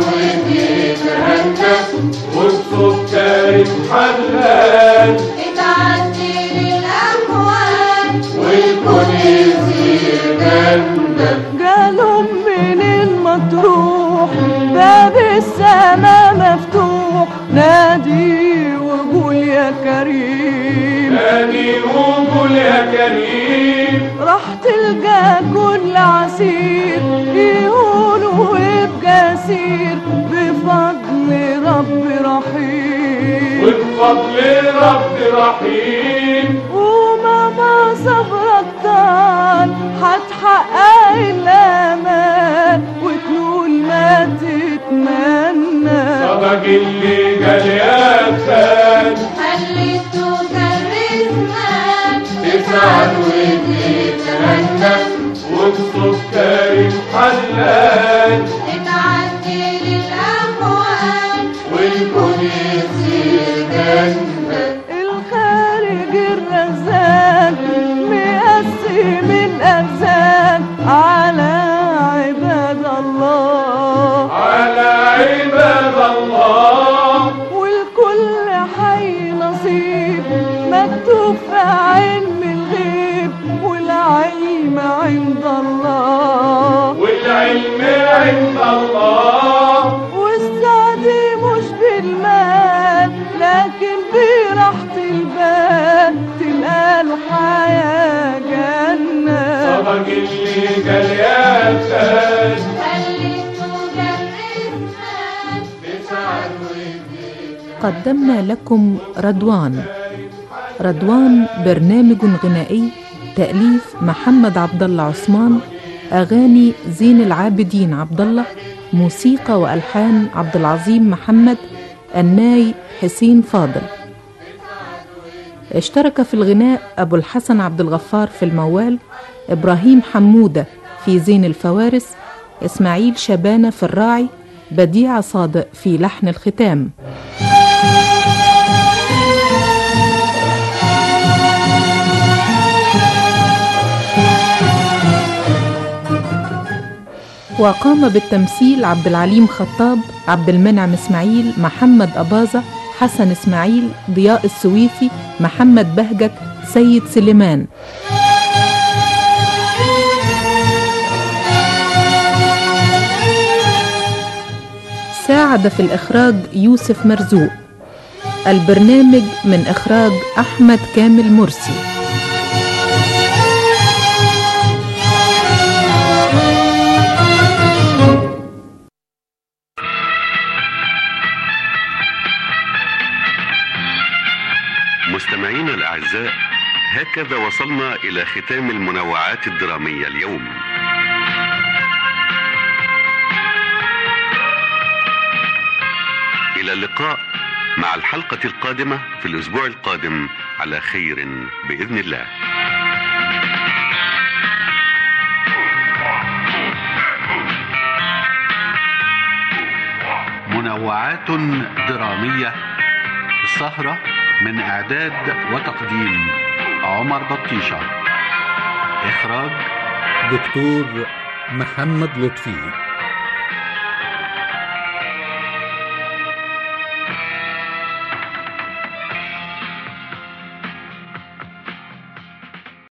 وبيتهنى والسكر حلال اتعدي للأموال والكل يصير جنة قالوا من المطروح باب السما مفتوح نادي وقول يا كريم نادي وقول يا كريم راح تلقى كل عسير يقولوا يبقى سير بفضل رب رحيم وبفضل رب رحيم وماما صبرك طال هتحقق الأمان وتنول ما تتمنى صدق اللي قال يا فان خليته كالرسمان تسعد وتتهنى والسكر حلال اتعدي للأموال والكل يصير جنة الخارج الرزاق مقسم الأرزاق على عباد الله على عباد الله والكل حي نصيب مكتوب في علم الغيب والعلم عند الله والعلم عند الله والسعد مش بالمال لكن براحة البال تلقى له حياة جنة صدق اللي قال يا فان خليته كالرسمان تسعد قدمنا لكم رضوان رضوان برنامج غنائي تأليف محمد عبد الله عثمان أغاني زين العابدين عبد الله موسيقى وألحان عبد العظيم محمد الناي حسين فاضل اشترك في الغناء أبو الحسن عبد الغفار في الموال إبراهيم حمودة في زين الفوارس إسماعيل شبانة في الراعي بديع صادق في لحن الختام وقام بالتمثيل عبد العليم خطاب عبد المنعم اسماعيل محمد أباظة حسن اسماعيل ضياء السويفي محمد بهجت سيد سليمان ساعد في الإخراج يوسف مرزوق البرنامج من إخراج أحمد كامل مرسي مستمعينا الأعزاء هكذا وصلنا إلى ختام المنوعات الدرامية اليوم إلى اللقاء مع الحلقة القادمة في الأسبوع القادم على خير بإذن الله منوعات درامية السهرة من إعداد وتقديم عمر بطيشة إخراج دكتور محمد لطفي